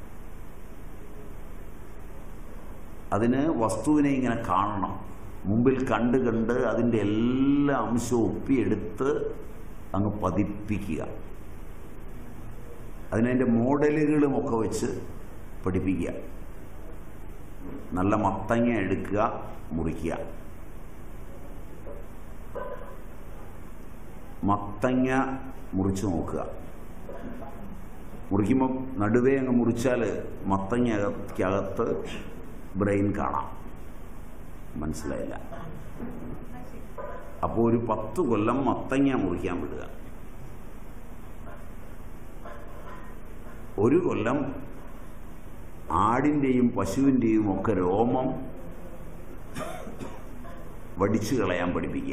അതിന് വസ്തുവിനെ ഇങ്ങനെ കാണണം മുമ്പിൽ കണ്ട് കണ്ട് അതിൻ്റെ എല്ലാ അംശവും ഒപ്പിയെടുത്ത് അങ്ങ് പതിപ്പിക്കുക അതിനതിൻ്റെ മോഡലുകളുമൊക്കെ വെച്ച് പഠിപ്പിക്കുക നല്ല മത്തങ്ങ എടുക്കുക മുറിക്കുക മത്തങ്ങ മുറിച്ച് നോക്കുക മുറിക്കുമ്പം നടുവേ അങ്ങ് മുറിച്ചാൽ മത്തങ്ങക്കകത്ത് ബ്രെയിൻ കാണാം മനസ്സിലായില്ല അപ്പോൾ ഒരു പത്ത് കൊല്ലം മത്തങ്ങ മുറിക്കാൻ വിടുക ഒരു കൊല്ലം ആടിൻ്റെയും പശുവിൻ്റെയും ഒക്കെ രോമം വടിച്ചു കളയാൻ പഠിപ്പിക്കുക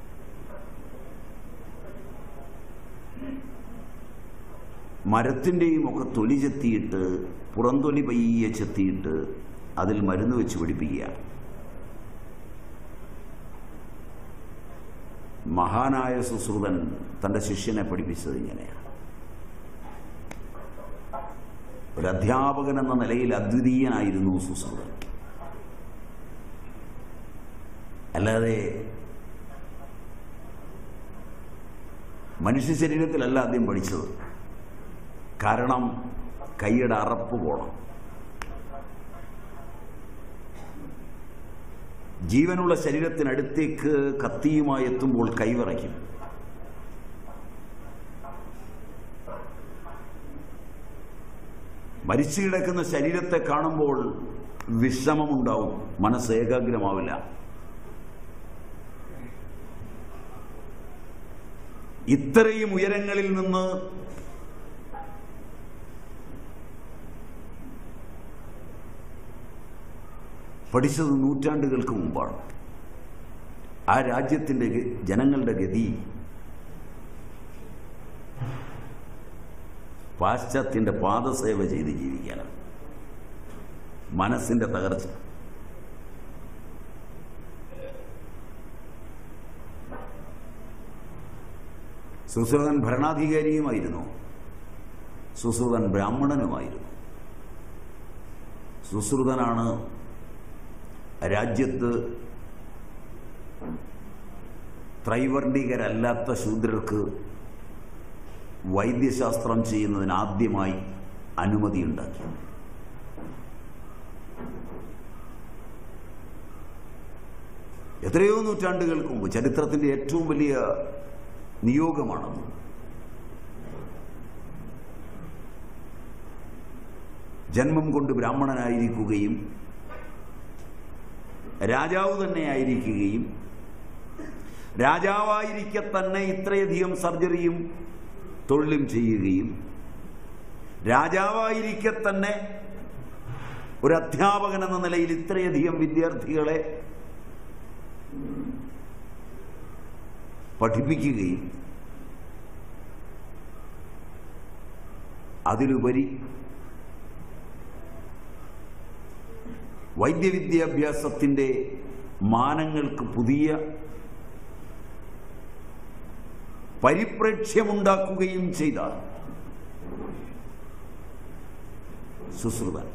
മരത്തിൻ്റെയും ഒക്കെ തൊലി ചെത്തിയിട്ട് പുറംതൊലി പയ്യെ ചെത്തിയിട്ട് അതിൽ മരുന്ന് വെച്ച് പിടിപ്പിക്കുക മഹാനായ സുശ്രുതൻ തൻ്റെ ശിഷ്യനെ പഠിപ്പിച്ചത് ഇങ്ങനെയാണ് ഒരു അധ്യാപകൻ എന്ന നിലയിൽ അദ്വിതീയനായിരുന്നു സുശ്രുതൻ അല്ലാതെ മനുഷ്യ ശരീരത്തിലല്ല ആദ്യം പഠിച്ചത് കാരണം കൈയുടെ അറപ്പ് പോണം ജീവനുള്ള ശരീരത്തിനടുത്തേക്ക് കത്തിയുമായി എത്തുമ്പോൾ കൈവിറയ്ക്കും മരിച്ചു കിടക്കുന്ന ശരീരത്തെ കാണുമ്പോൾ വിഷമമുണ്ടാവും മനസ്സ് ഏകാഗ്രമാവില്ല ഇത്രയും ഉയരങ്ങളിൽ നിന്ന് പഠിച്ചത് നൂറ്റാണ്ടുകൾക്ക് മുമ്പാണ് ആ രാജ്യത്തിൻ്റെ ഗ- ജനങ്ങളുടെ ഗതി പാശ്ചാത്യന്റെ പാദസേവ ചെയ്ത് ജീവിക്കാനാണ് മനസ്സിന്റെ തകർച്ച സുശ്രുതൻ ഭരണാധികാരിയുമായിരുന്നു സുശ്രുതൻ ബ്രാഹ്മണനുമായിരുന്നു സുശ്രുതനാണ് രാജ്യത്ത് ത്രൈവർണികരല്ലാത്ത ശൂദ്രർക്ക് വൈദ്യശാസ്ത്രം ചെയ്യുന്നതിന് ആദ്യമായി അനുമതിയുണ്ടാക്കി എത്രയോ നൂറ്റാണ്ടുകൾക്ക് മുമ്പ് ചരിത്രത്തിന്റെ ഏറ്റവും വലിയ നിയോഗമാണത് ജന്മം കൊണ്ട് ബ്രാഹ്മണനായിരിക്കുകയും രാജാവ് തന്നെ ആയിരിക്കുകയും രാജാവായിരിക്കെ തന്നെ ഇത്രയധികം സർജറിയും തൊഴിലും ചെയ്യുകയും രാജാവായിരിക്കെ തന്നെ ഒരു അധ്യാപകൻ എന്ന നിലയിൽ ഇത്രയധികം വിദ്യാർത്ഥികളെ പഠിപ്പിക്കുകയും അതിലുപരി വൈദ്യവിദ്യാഭ്യാസത്തിന്റെ മാനങ്ങൾക്ക് പുതിയ പരിപ്രേക്ഷ്യമുണ്ടാക്കുകയും ചെയ്ത സുശ്രുതൻ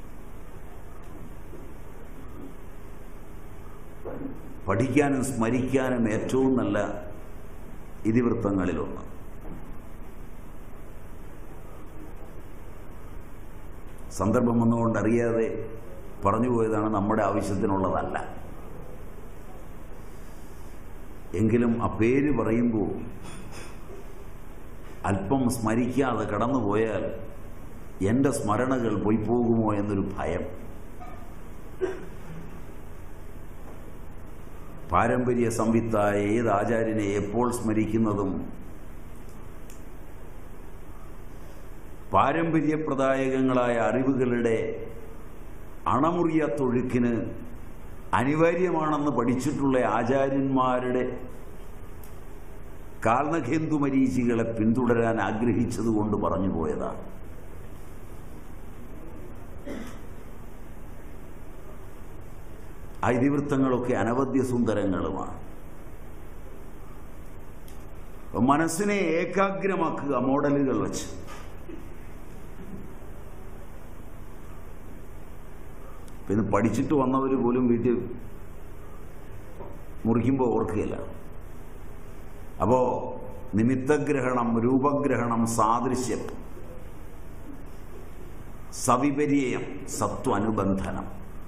പഠിക്കാനും സ്മരിക്കാനും ഏറ്റവും നല്ല ഇതിവൃത്തങ്ങളിലൊന്ന് സന്ദർഭം വന്നുകൊണ്ട് അറിയാതെ പറഞ്ഞു പോയതാണ് നമ്മുടെ ആവശ്യത്തിനുള്ളതല്ല എങ്കിലും ആ പേര് പറയുമ്പോൾ അല്പം സ്മരിക്കാതെ കടന്നുപോയാൽ എൻ്റെ സ്മരണകൾ പോയി പോകുമോ എന്നൊരു ഭയം പാരമ്പര്യ സംവിത്തായ ഏത് ആചാര്യനെ എപ്പോൾ സ്മരിക്കുന്നതും പാരമ്പര്യപ്രദായകങ്ങളായ അറിവുകളുടെ അണമുറിയാത്തൊഴുക്കിന് അനിവാര്യമാണെന്ന് പഠിച്ചിട്ടുള്ള ആചാര്യന്മാരുടെ കാൽനഖേന്ദു മരീചികളെ പിന്തുടരാൻ ആഗ്രഹിച്ചതുകൊണ്ട് പറഞ്ഞു പോയതാണ് ആ ഇതിവൃത്തങ്ങളൊക്കെ അനവധ്യ സുന്ദരങ്ങളുമാണ് മനസ്സിനെ ഏകാഗ്രമാക്കുക മോഡലുകൾ വെച്ച് പിന്നെ പഠിച്ചിട്ട് വന്നവർ പോലും വീട്ടിൽ മുറിക്കുമ്പോൾ ഓർക്കുകയില്ല അപ്പോ നിമിത്തഗ്രഹണം രൂപഗ്രഹണം സാദൃശ്യം സവിപര്യം സത്വനുബന്ധനം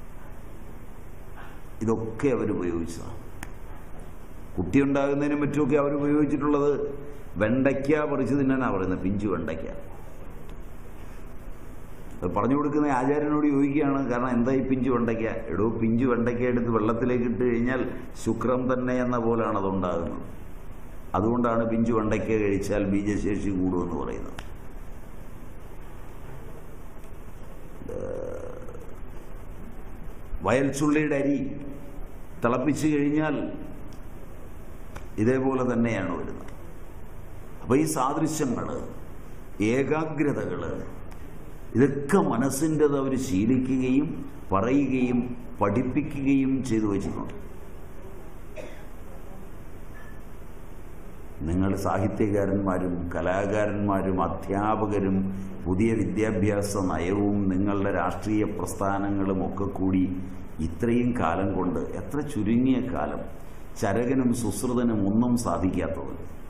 ഇതൊക്കെ അവർ ഉപയോഗിച്ചതാണ് കുട്ടിയുണ്ടാകുന്നതിനും മറ്റുമൊക്കെ അവർ ഉപയോഗിച്ചിട്ടുള്ളത് വെണ്ടയ്ക്ക പറിച്ച് തിന്നാനാണ് പറയുന്നത് പിഞ്ചു വെണ്ടയ്ക്ക അത് പറഞ്ഞു കൊടുക്കുന്ന ആചാര്യനോട് ചോദിക്കുകയാണ് കാരണം എന്താ ഈ പിഞ്ചു വെണ്ടയ്ക്ക എടോ പിഞ്ചു വെണ്ടയ്ക്ക എടുത്ത് വെള്ളത്തിലേക്ക് ഇട്ട് കഴിഞ്ഞാൽ ശുക്രം തന്നെ എന്ന പോലാണ് അതുണ്ടാകുന്നത് അതുകൊണ്ടാണ് പിഞ്ചു വെണ്ടയ്ക്ക കഴിച്ചാൽ ബീജശേഷി കൂടുമെന്ന് പറയുന്നത് വയൽച്ചുള്ളിയുടെ അരി തിളപ്പിച്ചു കഴിഞ്ഞാൽ ഇതേപോലെ തന്നെയാണ് വരുന്നത് അപ്പോൾ ഈ സാദൃശ്യങ്ങൾ ഏകാഗ്രതകൾ ഇതൊക്കെ മനസ്സിൻ്റെത് അവർ ശീലിക്കുകയും പറയുകയും പഠിപ്പിക്കുകയും ചെയ്തു വച്ചിട്ടുണ്ട് നിങ്ങൾ സാഹിത്യകാരന്മാരും കലാകാരന്മാരും അധ്യാപകരും പുതിയ വിദ്യാഭ്യാസ നയവും നിങ്ങളുടെ രാഷ്ട്രീയ പ്രസ്ഥാനങ്ങളും ഒക്കെ കൂടി ഇത്രയും കാലം കൊണ്ട് എത്ര ചുരുങ്ങിയ കാലം ചരകനും സുശ്രുതനും ഒന്നും സാധിക്കാത്തത്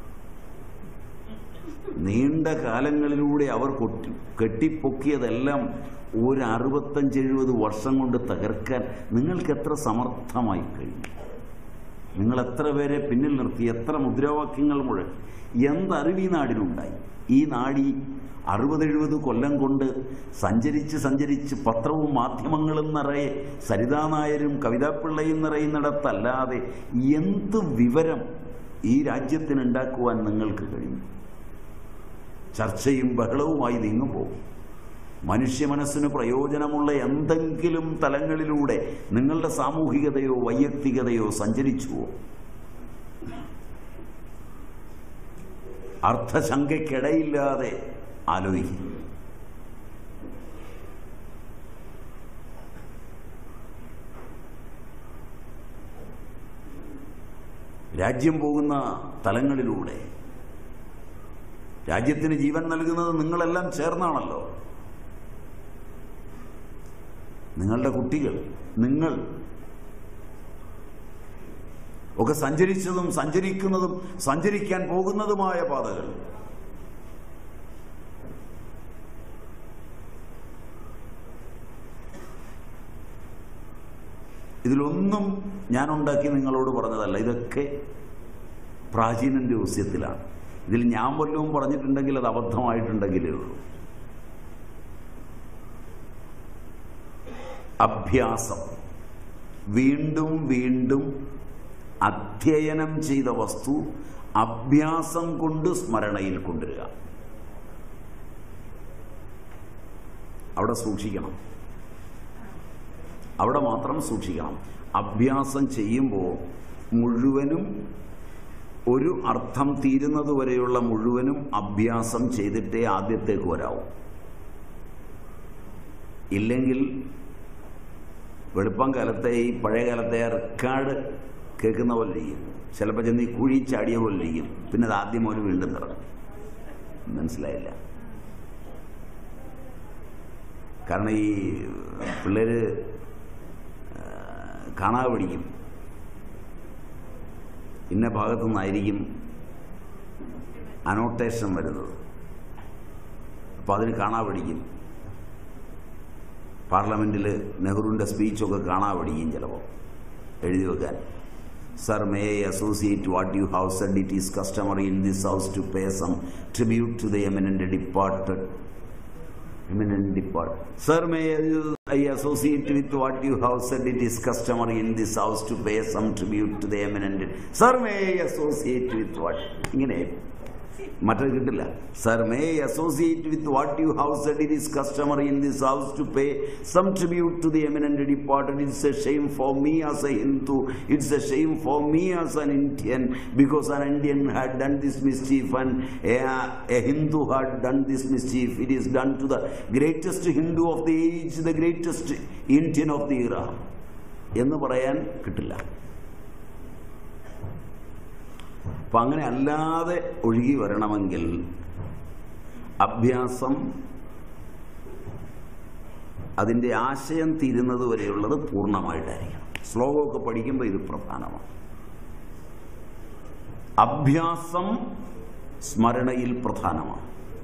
നീണ്ട കാലങ്ങളിലൂടെ അവർ കൊട്ടി കെട്ടിപ്പൊക്കിയതെല്ലാം ഒരു അറുപത്തഞ്ച് എഴുപത് വർഷം കൊണ്ട് തകർക്കാൻ നിങ്ങൾക്ക് എത്ര സമർത്ഥമായി കഴിഞ്ഞു നിങ്ങൾ എത്ര പേരെ പിന്നിൽ നിർത്തി എത്ര മുദ്രാവാക്യങ്ങൾ മുഴക്കി എന്തറിവ് ഈ നാടിനുണ്ടായി ഈ നാടി അറുപത് എഴുപത് കൊല്ലം കൊണ്ട് സഞ്ചരിച്ച് സഞ്ചരിച്ച് പത്രവും മാധ്യമങ്ങളും നിറയെ സരിതാ നായരും കവിതാപിള്ളയും നിറയുന്നിടത്തല്ലാതെ എന്ത് വിവരം ഈ രാജ്യത്തിനുണ്ടാക്കുവാൻ നിങ്ങൾക്ക് കഴിഞ്ഞു ചർച്ചയും ബഹളവുമായി നീങ്ങുമ്പോൾ മനുഷ്യ മനസ്സിന് പ്രയോജനമുള്ള എന്തെങ്കിലും തലങ്ങളിലൂടെ നിങ്ങളുടെ സാമൂഹികതയോ വൈയക്തികതയോ സഞ്ചരിച്ചുവോ അർത്ഥശങ്കയ്ക്കിടയില്ലാതെ ആലോചിക്കും രാജ്യം പോകുന്ന തലങ്ങളിലൂടെ രാജ്യത്തിന് ജീവൻ നൽകുന്നത് നിങ്ങളെല്ലാം ചേർന്നാണല്ലോ നിങ്ങളുടെ കുട്ടികൾ നിങ്ങൾ ഒക്കെ സഞ്ചരിച്ചതും സഞ്ചരിക്കുന്നതും സഞ്ചരിക്കാൻ പോകുന്നതുമായ പാതകൾ ഇതിലൊന്നും ഞാൻ ഉണ്ടാക്കി നിങ്ങളോട് പറഞ്ഞതല്ല ഇതൊക്കെ പ്രാചീനന്റെ ഊസ്യത്തിലാണ് ഇതിൽ ഞാൻ വല്ലതും പറഞ്ഞിട്ടുണ്ടെങ്കിൽ അത് അബദ്ധമായിട്ടുണ്ടെങ്കിലേ ഉള്ളൂ അഭ്യാസം വീണ്ടും വീണ്ടും അധ്യയനം ചെയ്ത വസ്തു അഭ്യാസം കൊണ്ട് സ്മരണയിൽ കൊണ്ടുവരിക അവിടെ സൂക്ഷിക്കണം അവിടെ മാത്രം സൂക്ഷിക്കണം അഭ്യാസം ചെയ്യുമ്പോൾ മുഴുവനും ഒരു അർത്ഥം തീരുന്നത് വരെയുള്ള മുഴുവനും അഭ്യാസം ചെയ്തിട്ടേ ആദ്യത്തേക്ക് വരാവൂ ഇല്ലെങ്കിൽ വെളുപ്പം കാലത്തെ ഈ പഴയ കാലത്തെ റെക്കാർഡ് കേൾക്കുന്ന പോലെ ചെയ്യും ചിലപ്പോൾ ചെന്ന് ഈ കുഴി ചാടിയ പോലെ ചെയ്യും പിന്നെ അത് ആദ്യം മുതൽ വീണ്ടും തുടങ്ങും മനസ്സിലായില്ല കാരണം ഈ പിള്ളേര് കാണാതെ പഠിക്കും ഇന്ന ഭാഗത്തു നിന്നായിരിക്കും അനോട്ടേഷൻ വരുന്നത് അപ്പം അതിന് കാണാതെ പഠിക്കും പാർലമെന്റിൽ നെഹ്റുവിൻ്റെ സ്പീച്ചൊക്കെ കാണാതെ പഠിക്കും ചിലപ്പോൾ എഴുതി വെക്കാൻ sir may I associate what you how said it is customary in this house to pay some tribute to the eminent departed eminent depart. Sir, may I associate with what you have said it is customary in this house to pay some tribute to the eminent. Sir, may I associate with what? ഇങ്ങനെ മറ്റത് കിട്ടില്ല sir may associate with what you how said it is customer in this house to pay some tribute to the eminent departed it's a shame for me as a Hindu it's a shame for me as an Indian because an Indian had done this mischief and a, a hindu had done this mischief it is done to the greatest hindu of the age the greatest indian of the era എന്ന് പറയാൻ കിട്ടില്ല അപ്പം അങ്ങനെ അല്ലാതെ ഒഴുകി വരണമെങ്കിൽ അഭ്യാസം അതിൻ്റെ ആശയം തീരുന്നത് വരെയുള്ളത് പൂർണ്ണമായിട്ടായിരിക്കണം ശ്ലോകമൊക്കെ പഠിക്കുമ്പോൾ ഇത് പ്രധാനമാണ് അഭ്യാസം സ്മരണയിൽ പ്രധാനമാണ്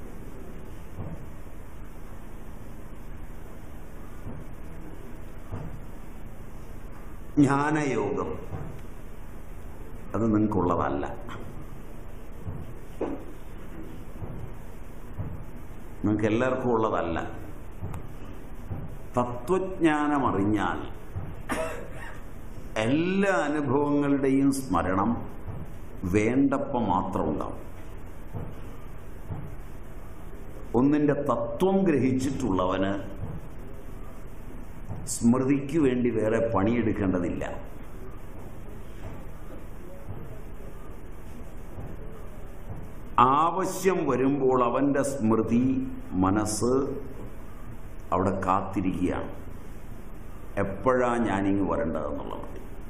ജ്ഞാനയോഗം അത് നിങ്ങൾക്കുള്ളതല്ല നിങ്ങൾക്ക് എല്ലാവർക്കും ഉള്ളതല്ല തത്വജ്ഞാനം അറിഞ്ഞാൽ എല്ലാ അനുഭവങ്ങളുടെയും സ്മരണം വേണ്ടപ്പം മാത്രം ഉണ്ടാവും ഒന്നിൻ്റെ തത്വം ഗ്രഹിച്ചിട്ടുള്ളവന് സ്മൃതിക്ക് വേണ്ടി വേറെ പണിയെടുക്കേണ്ടതില്ല ആവശ്യം വരുമ്പോൾ അവൻ്റെ സ്മൃതി മനസ്സ് അവിടെ കാത്തിരിക്കുകയാണ് എപ്പോഴാ ഞാനിങ്ങ് വരേണ്ടതെന്നുള്ളത്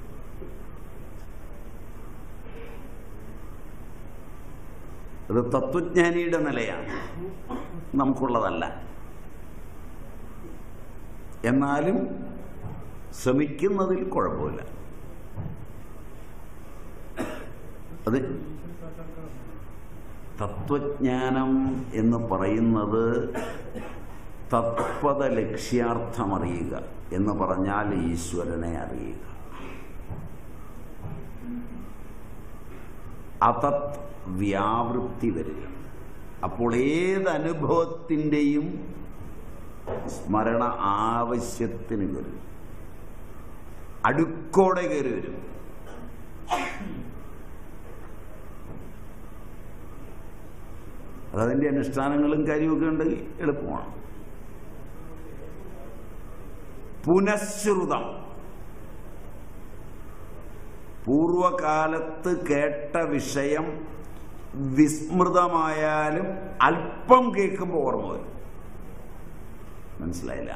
അത് തത്വജ്ഞാനിയുടെ നിലയാണ് നമുക്കുള്ളതല്ല എന്നാലും ശ്രമിക്കുന്നതിൽ കുഴപ്പമില്ല അത് തത്വജ്ഞാനം എന്ന് പറയുന്നത് തത്പത ലക്ഷ്യാർത്ഥമറിയുക എന്ന് പറഞ്ഞാൽ ഈശ്വരനെ അറിയുക അതത് വ്യാവൃത്തി വരിക അപ്പോൾ ഏത് അനുഭവത്തിൻ്റെയും സ്മരണ ആവശ്യത്തിന് വരും അടുക്കോടെ കയറി വരും അതതിൻ്റെ അനുഷ്ഠാനങ്ങളും കാര്യമൊക്കെ ഉണ്ടെങ്കിൽ എളുപ്പമാണ് പുനഃശ്രുതം പൂർവകാലത്ത് കേട്ട വിഷയം വിസ്മൃതമായാലും അല്പം കേൾക്കുമ്പോൾ ഓർമ്മ വരും മനസ്സിലായില്ല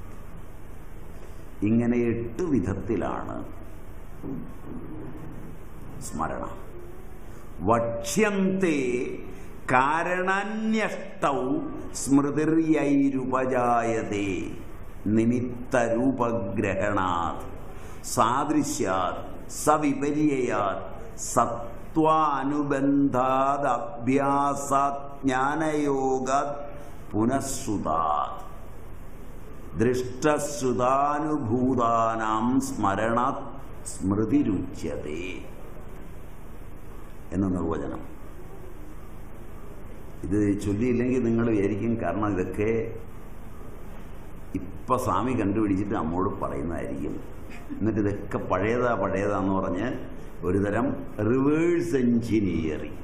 ഇങ്ങനെ എട്ട് വിധത്തിലാണ് സ്മരണ വക്ഷ്യന്തെ കാരണന്യഷ്ടൗ സ്മൃതിർയൈരുപജായതേ നിമിത്തരൂപഗ്രഹണാത് സാദൃശ്യാത് സവിപര്യാത് സത്വാനുബന്ധാദഭ്യാസാത് ജ്ഞാനയോഗാത് പുനഃശ്രുതാത് ദൃഷ്ടശ്രുതാനുഭൂതാനാം സ്മരണാത് സ്മൃതിരുച്യതേ എന്ന നിർവചനം ഇത് ചൊല്ലിയില്ലെങ്കിൽ നിങ്ങൾ വിചാരിക്കും കാരണം ഇതൊക്കെ ഇപ്പൊ സ്വാമി കണ്ടുപിടിച്ചിട്ട് നമ്മോട് പറയുന്നതായിരിക്കും എന്നിട്ട് ഇതൊക്കെ പഴയതാ പഴയതാന്ന് പറഞ്ഞ് ഒരുതരം റിവേഴ്സ് എഞ്ചിനീയറിങ്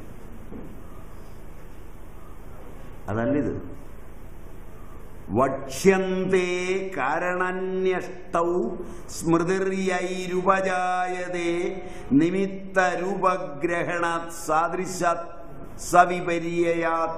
അതല്ലിത് വക്ഷ്യന്തേ കാരണന്യഷ്ടൗ സ്മൃതിർയൈരുപജായതേ നിമിത്തരൂപഗ്രഹണാത് സാദൃശാത് സവിപര്യാത്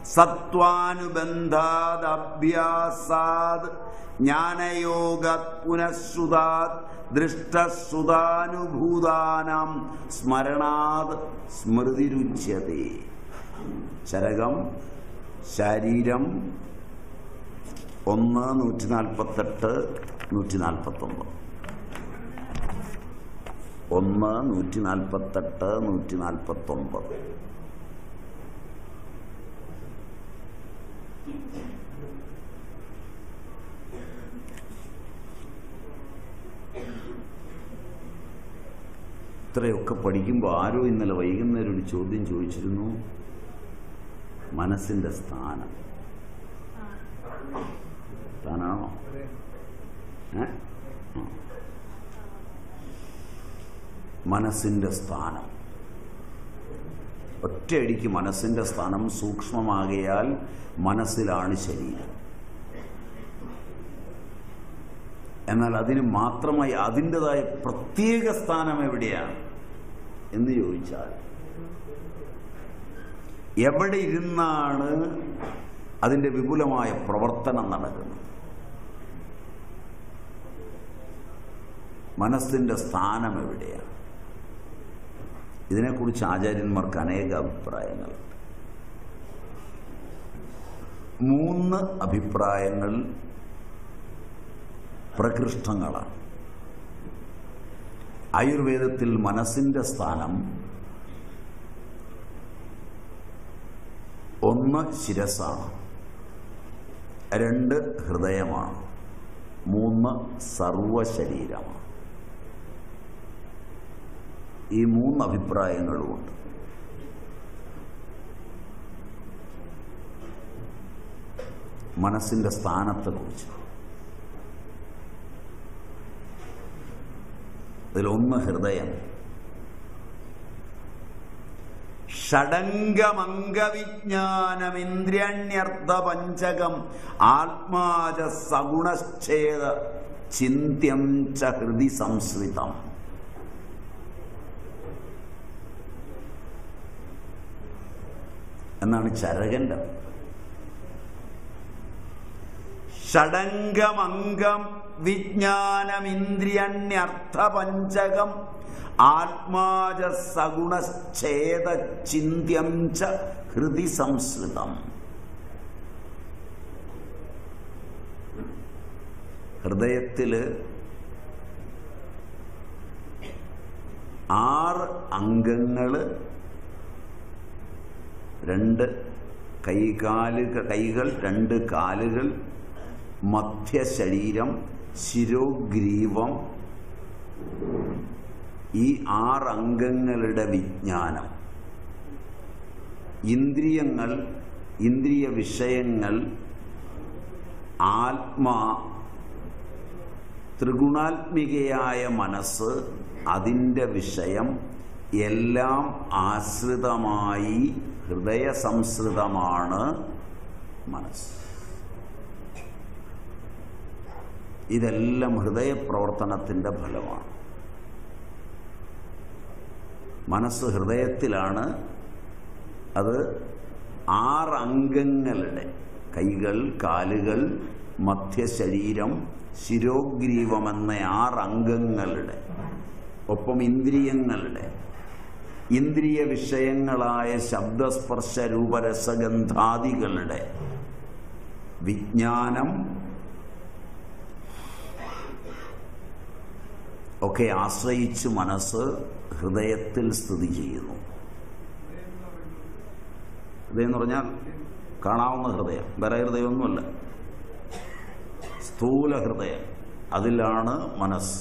സത്വാനുബന്ധാദഭ്യാസാത് ജ്ഞാനയോഗാത് പുനഃശ്രുതാത് ദൃഷ്ടശ്രുതാനുഭൂതാനാം സ്മരണാത് സ്മൃതിരുച്യതേ ചരകം ശരീരം ഒന്ന് നൂറ്റി നാൽപ്പത്തെട്ട് നൂറ്റി നാൽപ്പത്തൊമ്പത് ഒന്ന് നൂറ്റി നാൽപ്പത്തെട്ട് നൂറ്റി നാൽപ്പത്തൊമ്പത് ഇത്രയൊക്കെ പഠിക്കുമ്പോൾ ആരോ ഇന്നലെ വൈകുന്നേരം ഒരു ചോദ്യം ചോദിച്ചിരുന്നു മനസ്സിന്റെ സ്ഥാനം താനാണോ ഏ ആ. മനസ്സിന്റെ സ്ഥാനം ഒറ്റയടിക്ക് മനസ്സിന്റെ സ്ഥാനം സൂക്ഷ്മമാകയാൽ മനസ്സിലാണ് ശരീരം എന്നാൽ അതിന് മാത്രമായി അതിൻ്റെതായ പ്രത്യേക സ്ഥാനം എവിടെയാണ് എന്ന് ചോദിച്ചാൽ എവിടെ ഇരുന്നാണ് അതിൻ്റെ വിപുലമായ പ്രവർത്തനം നടക്കുന്നത് മനസ്സിന്റെ സ്ഥാനം എവിടെയാണ് ഇതിനെക്കുറിച്ച് ആചാര്യന്മാർക്ക് അനേക അഭിപ്രായങ്ങളുണ്ട് മൂന്ന് അഭിപ്രായങ്ങൾ പ്രകൃഷ്ടങ്ങളാണ് ആയുർവേദത്തിൽ മനസ്സിന്റെ സ്ഥാനം ഒന്ന് ശിരസാണ് രണ്ട് ഹൃദയമാണ് മൂന്ന് സർവശരീരമാണ് ഈ മൂന്ന് അഭിപ്രായങ്ങളുമുണ്ട് മനസ്സിന്റെ സ്ഥാനത്തെക്കുറിച്ച് അതിലൊന്ന് ഹൃദയം ഷഡംഗമംഗവിജ്ഞാനമിന്ദ്രിയണ്യർത്ഥ പഞ്ചകം ആത്മാച സഗുണശ്ചേത ചിന്ത്യം ച ഹൃദി സംസ്കൃതം എന്നാണ് ചരകന്റെ ഷഡംഗമംഗം വിജ്ഞാനമിന്ദ്രിയണ്യർത്ഥ പഞ്ചകം ആത്മാജ സഗുണശ്ചേത ചിന്ത്യം ച ഹൃദി സംസ്കൃതം ഹൃദയത്തില് ആറ് അംഗങ്ങള് രണ്ട് കൈകാലുകൾ കൈകൾ രണ്ട് കാലുകൾ മധ്യശരീരം ശിരോഗ്രീവം ഈ ആറംഗങ്ങളുടെ വിജ്ഞാനം ഇന്ദ്രിയങ്ങൾ ഇന്ദ്രിയ വിഷയങ്ങൾ ആത്മാ ത്രിഗുണാത്മികയായ മനസ്സ് അതിൻ്റെ വിഷയം എല്ലാം ആശ്രിതമായി ഹൃദയ സംസ്കൃതമാണ് മനസ്സ് ഇതെല്ലാം ഹൃദയപ്രവർത്തനത്തിൻ്റെ ഫലമാണ് മനസ്സ് ഹൃദയത്തിലാണ് അത് ആറ് അംഗങ്ങളുടെ കൈകൾ കാലുകൾ മധ്യശരീരം ശിരോഗ്രീവമെന്ന ആറ് അംഗങ്ങളുടെ ഒപ്പം ഇന്ദ്രിയങ്ങളുടെ ഇന്ദ്രിയ വിഷയങ്ങളായ ശബ്ദസ്പർശ രൂപരസഗന്ധാദികളുടെ വിജ്ഞാനം ഒക്കെ ആശ്രയിച്ച് മനസ്സ് ഹൃദയത്തിൽ സ്ഥിതി ചെയ്യുന്നു ഹൃദയം എന്ന് പറഞ്ഞാൽ കാണാവുന്ന ഹൃദയം വേറെ ഹൃദയമൊന്നുമല്ല സ്ഥൂല ഹൃദയം അതിലാണ് മനസ്സ്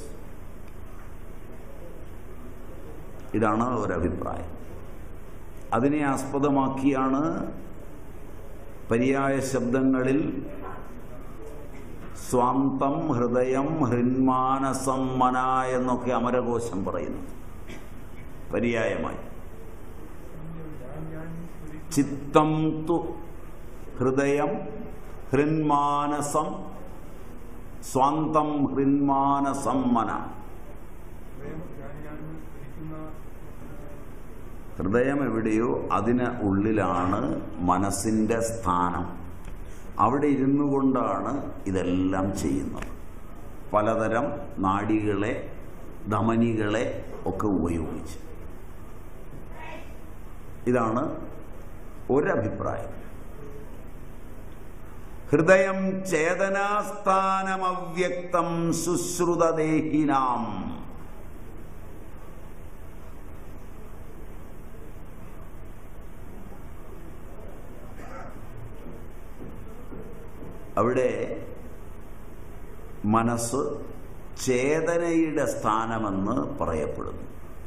ഇതാണ് ഒരഭിപ്രായം അതിനെ ആസ്പദമാക്കിയാണ് പര്യായ ശബ്ദങ്ങളിൽ സ്വാന്തം ഹൃദയം ഹൃന്മാനസം മന എന്നൊക്കെ അമരകോശം പറയുന്നു പര്യായമായി ചിത്തം തു ഹൃദയം ഹൃന്മാനസം സ്വാന്തം ഹൃന്മാനസം മന ഹൃദയം എവിടെയോ അതിന് ഉള്ളിലാണ് മനസ്സിൻ്റെ സ്ഥാനം അവിടെ ഇരുന്നു കൊണ്ടാണ് ഇതെല്ലാം ചെയ്യുന്നത് പലതരം നാഡികളെ ധമനികളെ ഒക്കെ ഉപയോഗിച്ച് ഇതാണ് ഒരഭിപ്രായം ഹൃദയം ചേതനാസ്ഥാനമവ്യക്തം ശുശ്രുതദേഹിനാം അവിടെ മനസ്സ് ചേതനയുടെ സ്ഥാനമെന്ന് പറയപ്പെടുന്നു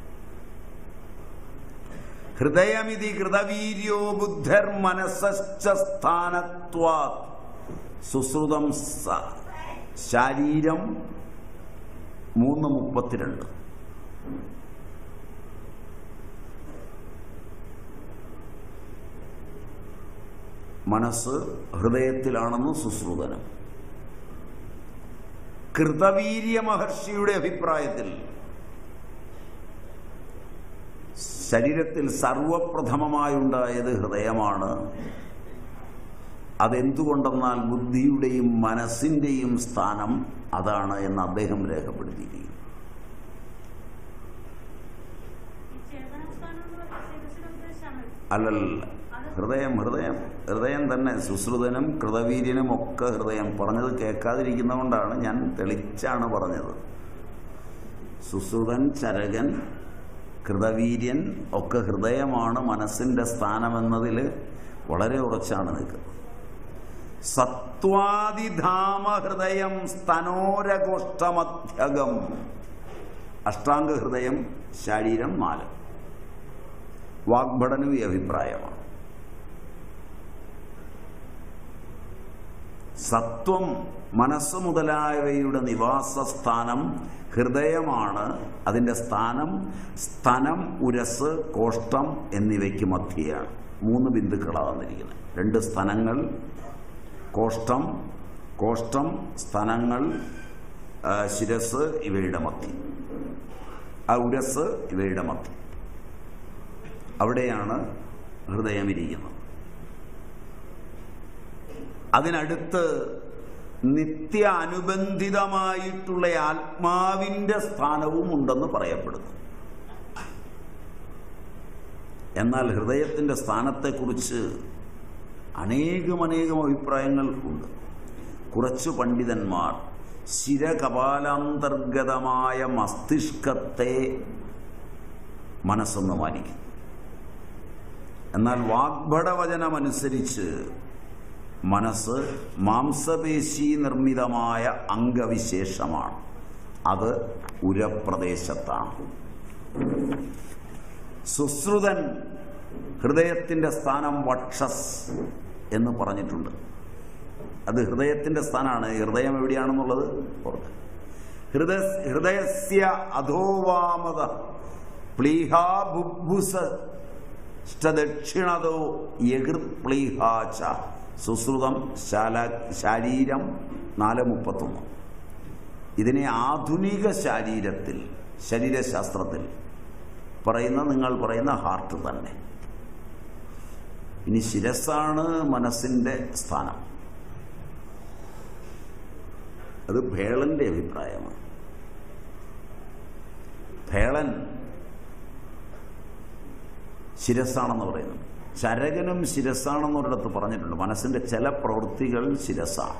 ഹൃദയമിതി കൃതവീര്യോ ബുദ്ധർ മനസ്സശ്ച സ്ഥാനത്വാ സുശ്രുതം സ ശാരീരം മൂന്ന് മുപ്പത്തിരണ്ട് മനസ്സ് ഹൃദയത്തിലാണെന്ന് സുശ്രുതനം കൃതവീര്യ മഹർഷിയുടെ അഭിപ്രായത്തിൽ ശരീരത്തിൽ സർവപ്രഥമമായുണ്ടായത് ഹൃദയമാണ് അതെന്തുകൊണ്ടെന്നാൽ ബുദ്ധിയുടെയും മനസ്സിന്റെയും സ്ഥാനം അതാണ് എന്ന് അദ്ദേഹം രേഖപ്പെടുത്തിയിരിക്കുന്നു അല്ലല്ല ഹൃദയം ഹൃദയം ഹൃദയം തന്നെ സുശ്രുതനും കൃതവീര്യനും ഒക്കെ ഹൃദയം പറഞ്ഞത് കേൾക്കാതിരിക്കുന്നതുകൊണ്ടാണ് ഞാൻ തെളിച്ചാണ് പറഞ്ഞത് സുശ്രുതൻ ചരകൻ കൃതവീര്യൻ ഒക്കെ ഹൃദയമാണ് മനസ്സിന്റെ സ്ഥാനമെന്നതിൽ വളരെ ഉറച്ചാണ് നിൽക്കുന്നത് സത്വാദിധാമ ഹൃദയം സ്തനോരകോഷ്ടമധ്യകം അഷ്ടാംഗ ഹൃദയം ശരീരം നാല് വാഗ്ഭടനും ഈ അഭിപ്രായമാണ് സത്വം മനസ്സ് മുതലായവയുടെ നിവാസസ്ഥാനം ഹൃദയമാണ് അതിൻ്റെ സ്ഥാനം സ്തനം ഉരസ് കോഷ്ടം എന്നിവയ്ക്ക് മധ്യയാണ് മൂന്ന് ബിന്ദുക്കളാണ് വന്നിരിക്കുന്നത് രണ്ട് സ്ഥലങ്ങൾ കോഷ്ടം കോഷ്ടം സ്ഥലങ്ങൾ ശിരസ് ഇവയുടെ മധ്യം ആ ഉരസ് ഇവയുടെ മധ്യം അവിടെയാണ് ഹൃദയം ഇരിക്കുന്നത് അതിനടുത്ത് നിത്യ അനുബന്ധിതമായിട്ടുള്ള ആത്മാവിന്റെ സ്ഥാനവും ഉണ്ടെന്ന് പറയപ്പെടുന്നു എന്നാൽ ഹൃദയത്തിന്റെ സ്ഥാനത്തെക്കുറിച്ച് അനേകം അനേകം അഭിപ്രായങ്ങൾ ഉണ്ട് കുറച്ചു പണ്ഡിതന്മാർ ശിരകപാലാന്തർഗതമായ മസ്തിഷ്കത്തെ മനസ്സെന്ന് മാനിക്കും എന്നാൽ വാഗ്ഭടവചനമനുസരിച്ച് മനസ്സ് മാംസപേശി നിർമ്മിതമായ അംഗവിശേഷമാണ് അത് ഉരപ്രദേശത്താണ് സുശ്രുതൻ ഹൃദയത്തിന്റെ സ്ഥാനം വക്ഷസ് എന്ന് പറഞ്ഞിട്ടുണ്ട് അത് ഹൃദയത്തിന്റെ സ്ഥാനമാണ് ഹൃദയം എവിടെയാണെന്നുള്ളത് ഓർക്കുക ഹൃദയ ഹൃദയസ്യ അധോവാമത പ്ലീഹാ ബുഭുസ ദക്ഷിണതോ യകൃത് പ്ലീഹാച്ച സുശ്രുതം ശാല ശരീരം നാല് മുപ്പത്തൊന്ന് ഇതിനെ ആധുനിക ശരീരത്തിൽ ശരീരശാസ്ത്രത്തിൽ പറയുന്ന നിങ്ങൾ പറയുന്ന ഹാർട്ട് തന്നെ ഇനി ശിരസ്സാണ് മനസ്സിന്റെ സ്ഥാനം അത് ഭേളന്റെ അഭിപ്രായമാണ് ഭേളൻ ശിരസ്സാണെന്ന് പറയുന്നു ചരകനും ശിരസ്സാണെന്നൊരിടത്ത് പറഞ്ഞിട്ടുണ്ട് മനസ്സിന്റെ ചില പ്രവൃത്തികൾ ശിരസ്സാണ്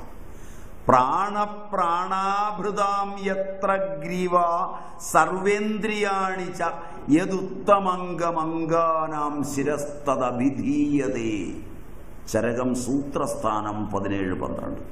പ്രാണപ്രാണാഭൃതാം യത്ര ഗ്രീവ സർവേന്ദ്രിയാണി ച യദുത്തമംഗമംഗാനാം ശിരസ്തദഭിധീയതേ ചരകം സൂത്രസ്ഥാനം പതിനേഴ് പന്ത്രണ്ട്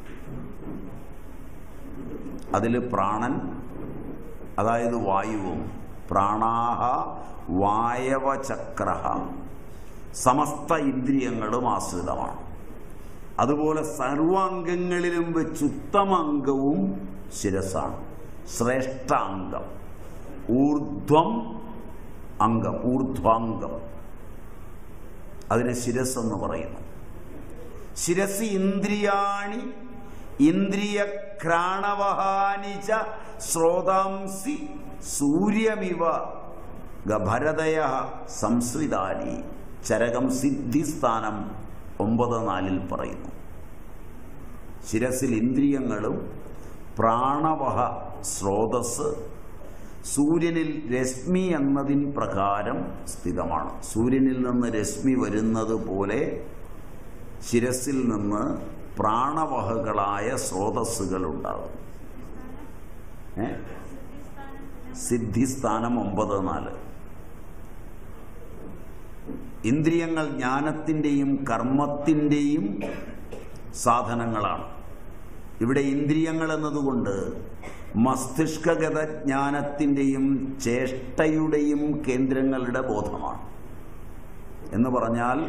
അതിൽ പ്രാണൻ അതായത് വായുവും പ്രാണാഹ വായവചക്ര സമസ്ത ഇന്ദ്രിയങ്ങളും ആശ്രിതമാണ് അതുപോലെ സർവാംഗങ്ങളിലും വെച്ച് ഉത്തമ അംഗവും ശിരസാണ് ശ്രേഷ്ഠ അംഗം ഊർധ്വം അംഗം ഊർധ്വാംഗം അതിനെ ശിരസ് എന്ന് പറയുന്നു ശിരസ് ഇന്ദ്രിയാണി ഇന്ദ്രിയ ക്രാണവഹാനിച്ച ശ്രോതാംസി സൂര്യമിവ ഗഭരതയ സംസ്കൃതാനി ചരകം സിദ്ധിസ്ഥാനം ഒമ്പത് നാലിൽ പറയുന്നു ശിരസിൽ ഇന്ദ്രിയങ്ങളും പ്രാണവഹ സ്രോതസ് സൂര്യനിൽ രശ്മി എന്നതിൻ പ്രകാരം സ്ഥിതമാണ് സൂര്യനിൽ നിന്ന് രശ്മി വരുന്നത് പോലെ ശിരസിൽ നിന്ന് പ്രാണവഹകളായ സ്രോതസ്സുകൾ ഉണ്ടാകും ഏ സിദ്ധിസ്ഥാനം ഒമ്പത് നാല് ഇന്ദ്രിയങ്ങൾ ജ്ഞാനത്തിൻ്റെയും കർമ്മത്തിൻ്റെയും സാധനങ്ങളാണ് ഇവിടെ ഇന്ദ്രിയങ്ങൾ എന്നതുകൊണ്ട് മസ്തിഷ്കഗത ജ്ഞാനത്തിൻ്റെയും ചേഷ്ടയുടെയും കേന്ദ്രങ്ങളുടെ ബോധമാണ് എന്ന് പറഞ്ഞാൽ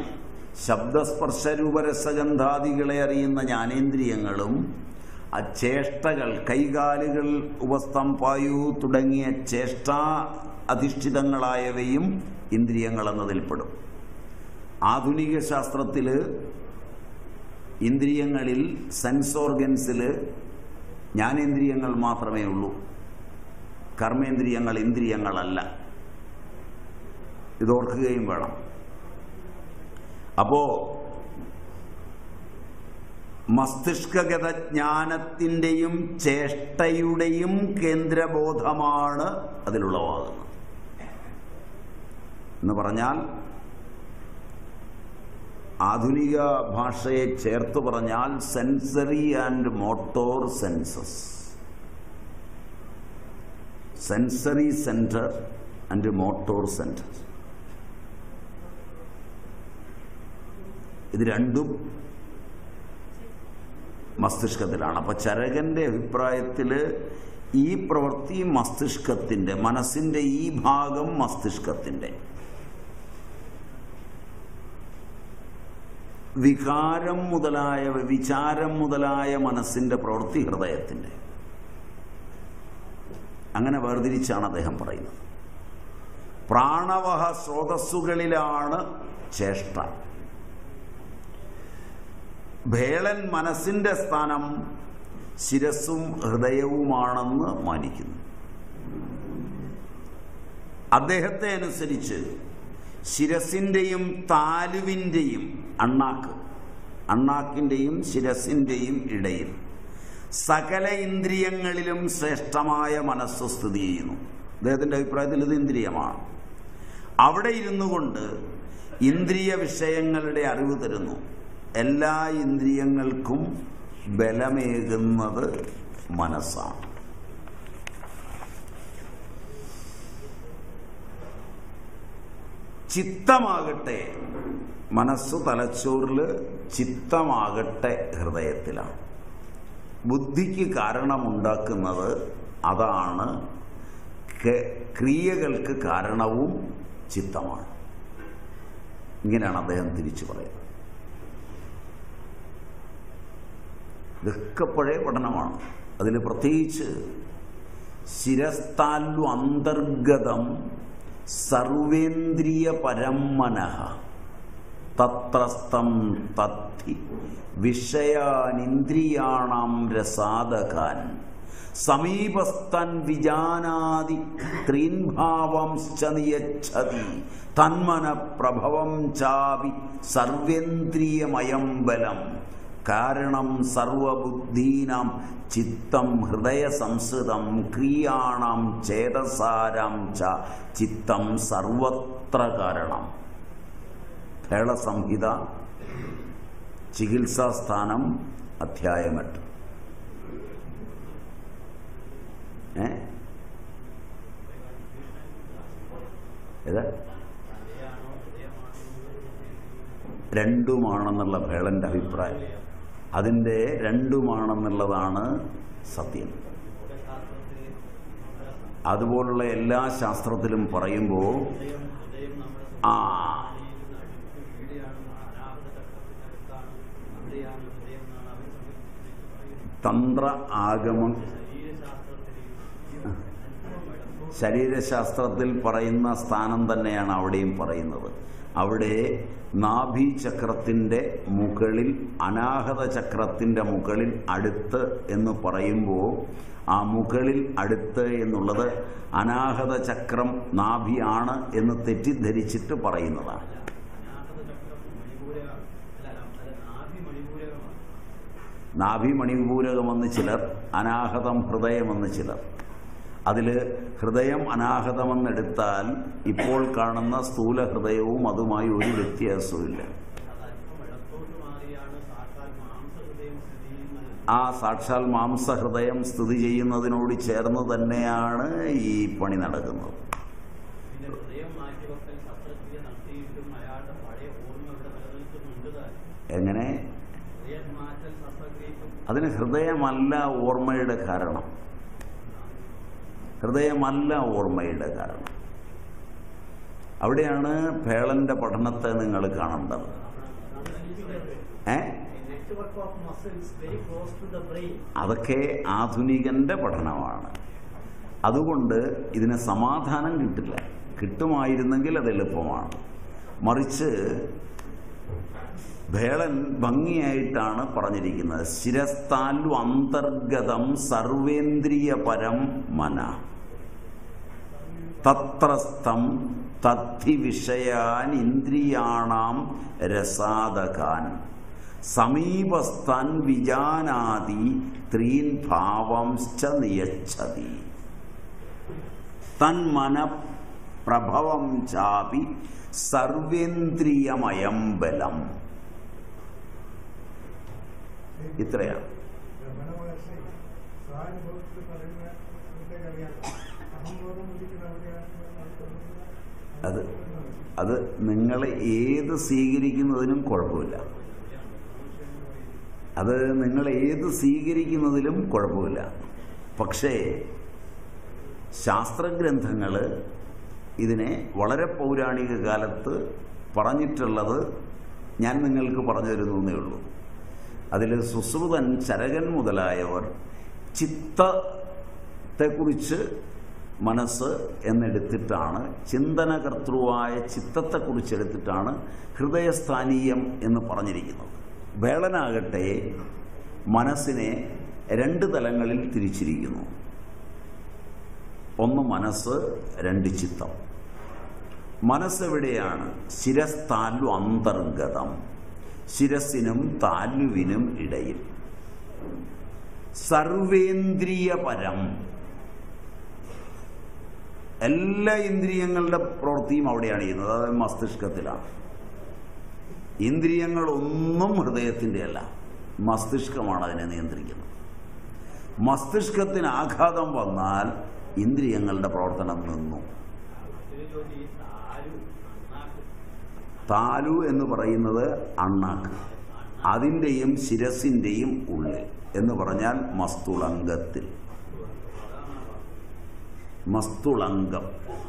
ശബ്ദസ്പർശരൂപരസഗന്ധാദികളെ അറിയുന്ന ജ്ഞാനേന്ദ്രിയങ്ങളും ചേഷ്ടകൾ കൈകാലുകൾ ഉപസ്ഥം പായു തുടങ്ങിയ ചേഷ്ട അധിഷ്ഠിതങ്ങളായവയും ഇന്ദ്രിയങ്ങൾ എന്നതിൽപ്പെടും ആധുനിക ശാസ്ത്രത്തിൽ ഇന്ദ്രിയങ്ങളിൽ സെൻസ് ഓർഗൻസിൽ ജ്ഞാനേന്ദ്രിയങ്ങൾ മാത്രമേ ഉള്ളൂ കർമ്മേന്ദ്രിയങ്ങൾ ഇന്ദ്രിയങ്ങളല്ല ഇതോർക്കുകയും വേണം അപ്പോ മസ്തിഷ്കഗത ജ്ഞാനത്തിൻ്റെയും ചേഷ്ടയുടെയും കേന്ദ്രബോധമാണ് അതിലുളവാകുന്നത് എന്ന് പറഞ്ഞാൽ ആധുനിക ഭാഷയെ ചേർത്ത് പറഞ്ഞാൽ sensory and motor senses sensory centre and motor centre ഇത് രണ്ടും മസ്തിഷ്കത്തിലാണ് അപ്പൊ ചരകന്റെ അഭിപ്രായത്തിൽ ഈ പ്രവൃത്തി മസ്തിഷ്കത്തിന്റെ മനസ്സിന്റെ ഈ ഭാഗം മസ്തിഷ്കത്തിന്റെ വികാരം മുതലായ വിചാരം മുതലായ മനസ്സിന്റെ പ്രവൃത്തി ഹൃദയത്തിന്റെ അങ്ങനെ വേർതിരിച്ചാണ് അദ്ദേഹം പറയുന്നത് പ്രാണവഹ സ്രോതസ്സുകളിലാണ് ചേഷ്ട ഭേളൻ മനസ്സിന്റെ സ്ഥാനം ശിരസ്സും ഹൃദയവുമാണെന്ന് മാനിക്കുന്നു അദ്ദേഹത്തെ അനുസരിച്ച് ശിരസിന്റെയും താലുവിൻ്റെയും അണ്ണാക്ക് അണ്ണാക്കിൻ്റെയും ശിരസിൻ്റെയും ഇടയിൽ സകല ഇന്ദ്രിയങ്ങളിലും ശ്രേഷ്ഠമായ മനസ്സ് സ്ഥിതി ചെയ്യുന്നു അദ്ദേഹത്തിൻ്റെ അഭിപ്രായത്തിൽ ഇത് ഇന്ദ്രിയമാണ് അവിടെ ഇരുന്നു കൊണ്ട് ഇന്ദ്രിയ വിഷയങ്ങളുടെ അറിവ് തരുന്നു എല്ലാ ഇന്ദ്രിയങ്ങൾക്കും ബലമേകുന്നത് മനസ്സാണ് ചിത്തമാകട്ടെ മനസ്സ് തലച്ചോറിൽ ചിത്തമാകട്ടെ ഹൃദയത്തിലാണ് ബുദ്ധിക്ക് കാരണമുണ്ടാക്കുന്നത് അതാണ് ക്രിയകൾക്ക് കാരണവും ചിത്തമാണ് ഇങ്ങനെയാണ് അദ്ദേഹം തിരിച്ചു പറയുന്നത് ഇതൊക്കെ പഴയ പഠനമാണ് അതിൽ പ്രത്യേകിച്ച് ശിരസ്ഥാലു അന്തർഗതം സർവേന്ദ്രിയ പരമ്മനഃ തത്രസ്തം തത്തി വിഷയാനിന്ദ്രിയാണാം രസാദകാൻ സമീപസ്ഥൻ വിജാനാതി ത്രീൻഭാവംശ്ച നിയച്ഛതി തന്മന പ്രഭവം ചാപി സർവേന്ദ്രിയമയം ബലം കാരണം സർവബുദ്ധീനാം ചിത്തം ഹൃദയ സംസ്കൃതം ക്രിയാണാം ചേതസാരാം ച ചിത്തം സർവത്ര കാരണം ഭേളസംഹിത ചികിത്സാസ്ഥാനം അധ്യായമെട്ട് ഏ ഏതാ രണ്ടുമാണെന്നുള്ള ഭേളന്റെ അഭിപ്രായം അതിൻ്റെ രണ്ടുമാണെന്നുള്ളതാണ് സത്യം അതുപോലുള്ള എല്ലാ ശാസ്ത്രത്തിലും പറയുമ്പോൾ ആ തന്ത്ര ആഗമം ശരീരശാസ്ത്രത്തിൽ പറയുന്ന സ്ഥാനം തന്നെയാണ് അവിടെയും പറയുന്നത് അവിടെ നാഭി ചക്രത്തിൻ്റെ മുകളിൽ അനാഹത ചക്രത്തിൻ്റെ മുകളിൽ അടുത്ത് എന്ന് പറയുമ്പോൾ ആ മുകളിൽ അടുത്ത് എന്നുള്ളത് അനാഹത ചക്രം നാഭിയാണ് എന്ന് തെറ്റിദ്ധരിച്ചിട്ട് പറയുന്നതാണ് നാഭി മണിപൂരകമെന്ന് ചിലർ അനാഹതം ഹൃദയമെന്ന് ചിലർ അതിൽ ഹൃദയം അനാഹതമെന്നെടുത്താൽ ഇപ്പോൾ കാണുന്ന സ്ഥൂല ഹൃദയവും അതുമായി ഒരു വ്യത്യാസവുമില്ല ആ സാക്ഷാൽ മാംസഹൃദയം സ്ഥിതി ചെയ്യുന്നതിനോട് ചേർന്ന് തന്നെയാണ് ഈ പണി നടക്കുന്നത് എങ്ങനെ അതിന് ഹൃദയമല്ല ഓർമ്മയുടെ കാരണം ഹൃദയമല്ല ഓർമ്മയുടെ കാരണം അവിടെയാണ് ഭേളന്റെ പഠനത്തെ നിങ്ങൾ കാണേണ്ടത് ഏ അതൊക്കെ ആധുനികന്റെ പഠനമാണ് അതുകൊണ്ട് ഇതിന് സമാധാനം കിട്ടില്ല കിട്ടുമായിരുന്നെങ്കിൽ അത് എളുപ്പമാണ് മറിച്ച് ഭേളൻ ഭംഗിയായിട്ടാണ് പറഞ്ഞിരിക്കുന്നത് ശിരസ്ഥാലു അന്തർഗതം സർവേന്ദ്രിയ പരം മന തത്രസ്ഥം തദ്ധി വിഷയാൻ ഇന്ദ്രിയാണാം രസാദകാൻ സമീപസ്ഥാൻ വിജാനാതി ത്രീൻ ഭാവംശ്ച നിയച്ഛതി തന്മന പ്രഭവം ചാപി സർവേന്ദ്രിയമയം ബലം ഇത്രയാണ് രമണ മഹർഷി സ്വാനുഭവത്തിൽ പറയുന്ന അറിയാം അഹംബോധം ഉദിക്കുന്ന അത് അത് നിങ്ങൾ ഏത് സ്വീകരിക്കുന്നതിനും കുഴപ്പമില്ല അത് നിങ്ങൾ ഏത് സ്വീകരിക്കുന്നതിലും കുഴപ്പമില്ല പക്ഷേ ശാസ്ത്രഗ്രന്ഥങ്ങൾ ഇതിനെ വളരെ പൗരാണിക കാലത്ത് പറഞ്ഞിട്ടുള്ളത് ഞാൻ നിങ്ങൾക്ക് പറഞ്ഞു തരുന്നേ ഉള്ളൂ അതിൽ സുശ്രുതൻ ചരകൻ മുതലായവർ ചിത്തത്തെക്കുറിച്ച് മനസ്സ് എന്നെടുത്തിട്ടാണ് ചിന്തനകർത്തൃവായ ചിത്തത്തെക്കുറിച്ച് എടുത്തിട്ടാണ് ഹൃദയസ്ഥാനീയം എന്ന് പറഞ്ഞിരിക്കുന്നത് വേളനാകട്ടെ മനസ്സിനെ രണ്ട് തലങ്ങളിൽ തിരിച്ചിരിക്കുന്നു ഒന്ന് മനസ്സ് രണ്ട് ചിത്തം മനസ്സെവിടെയാണ് ശിരസ്ഥാലു അന്തർഗതം ശിരസിനും താലുവിനും ഇടയിൽ സർവേന്ദ്രിയ പരം എല്ലാ ഇന്ദ്രിയങ്ങളുടെ പ്രവൃത്തിയും അവിടെയാണ് ചെയ്യുന്നത് അതായത് മസ്തിഷ്കത്തിലാണ് ഇന്ദ്രിയങ്ങളൊന്നും ഹൃദയത്തിൻ്റെ അല്ല മസ്തിഷ്കമാണ് അതിനെ നിയന്ത്രിക്കുന്നത് മസ്തിഷ്കത്തിന് ആഘാതം വന്നാൽ ഇന്ദ്രിയങ്ങളുടെ പ്രവർത്തനം നിന്നു താലു എന്ന് പറയുന്നത് അണ്ണാക്ക് അതിൻ്റെയും ശിരസിൻ്റെയും ഉള്ളിൽ എന്ന് പറഞ്ഞാൽ മസ്തുളങ്കത്തിൽ മസ്തുളങ്കം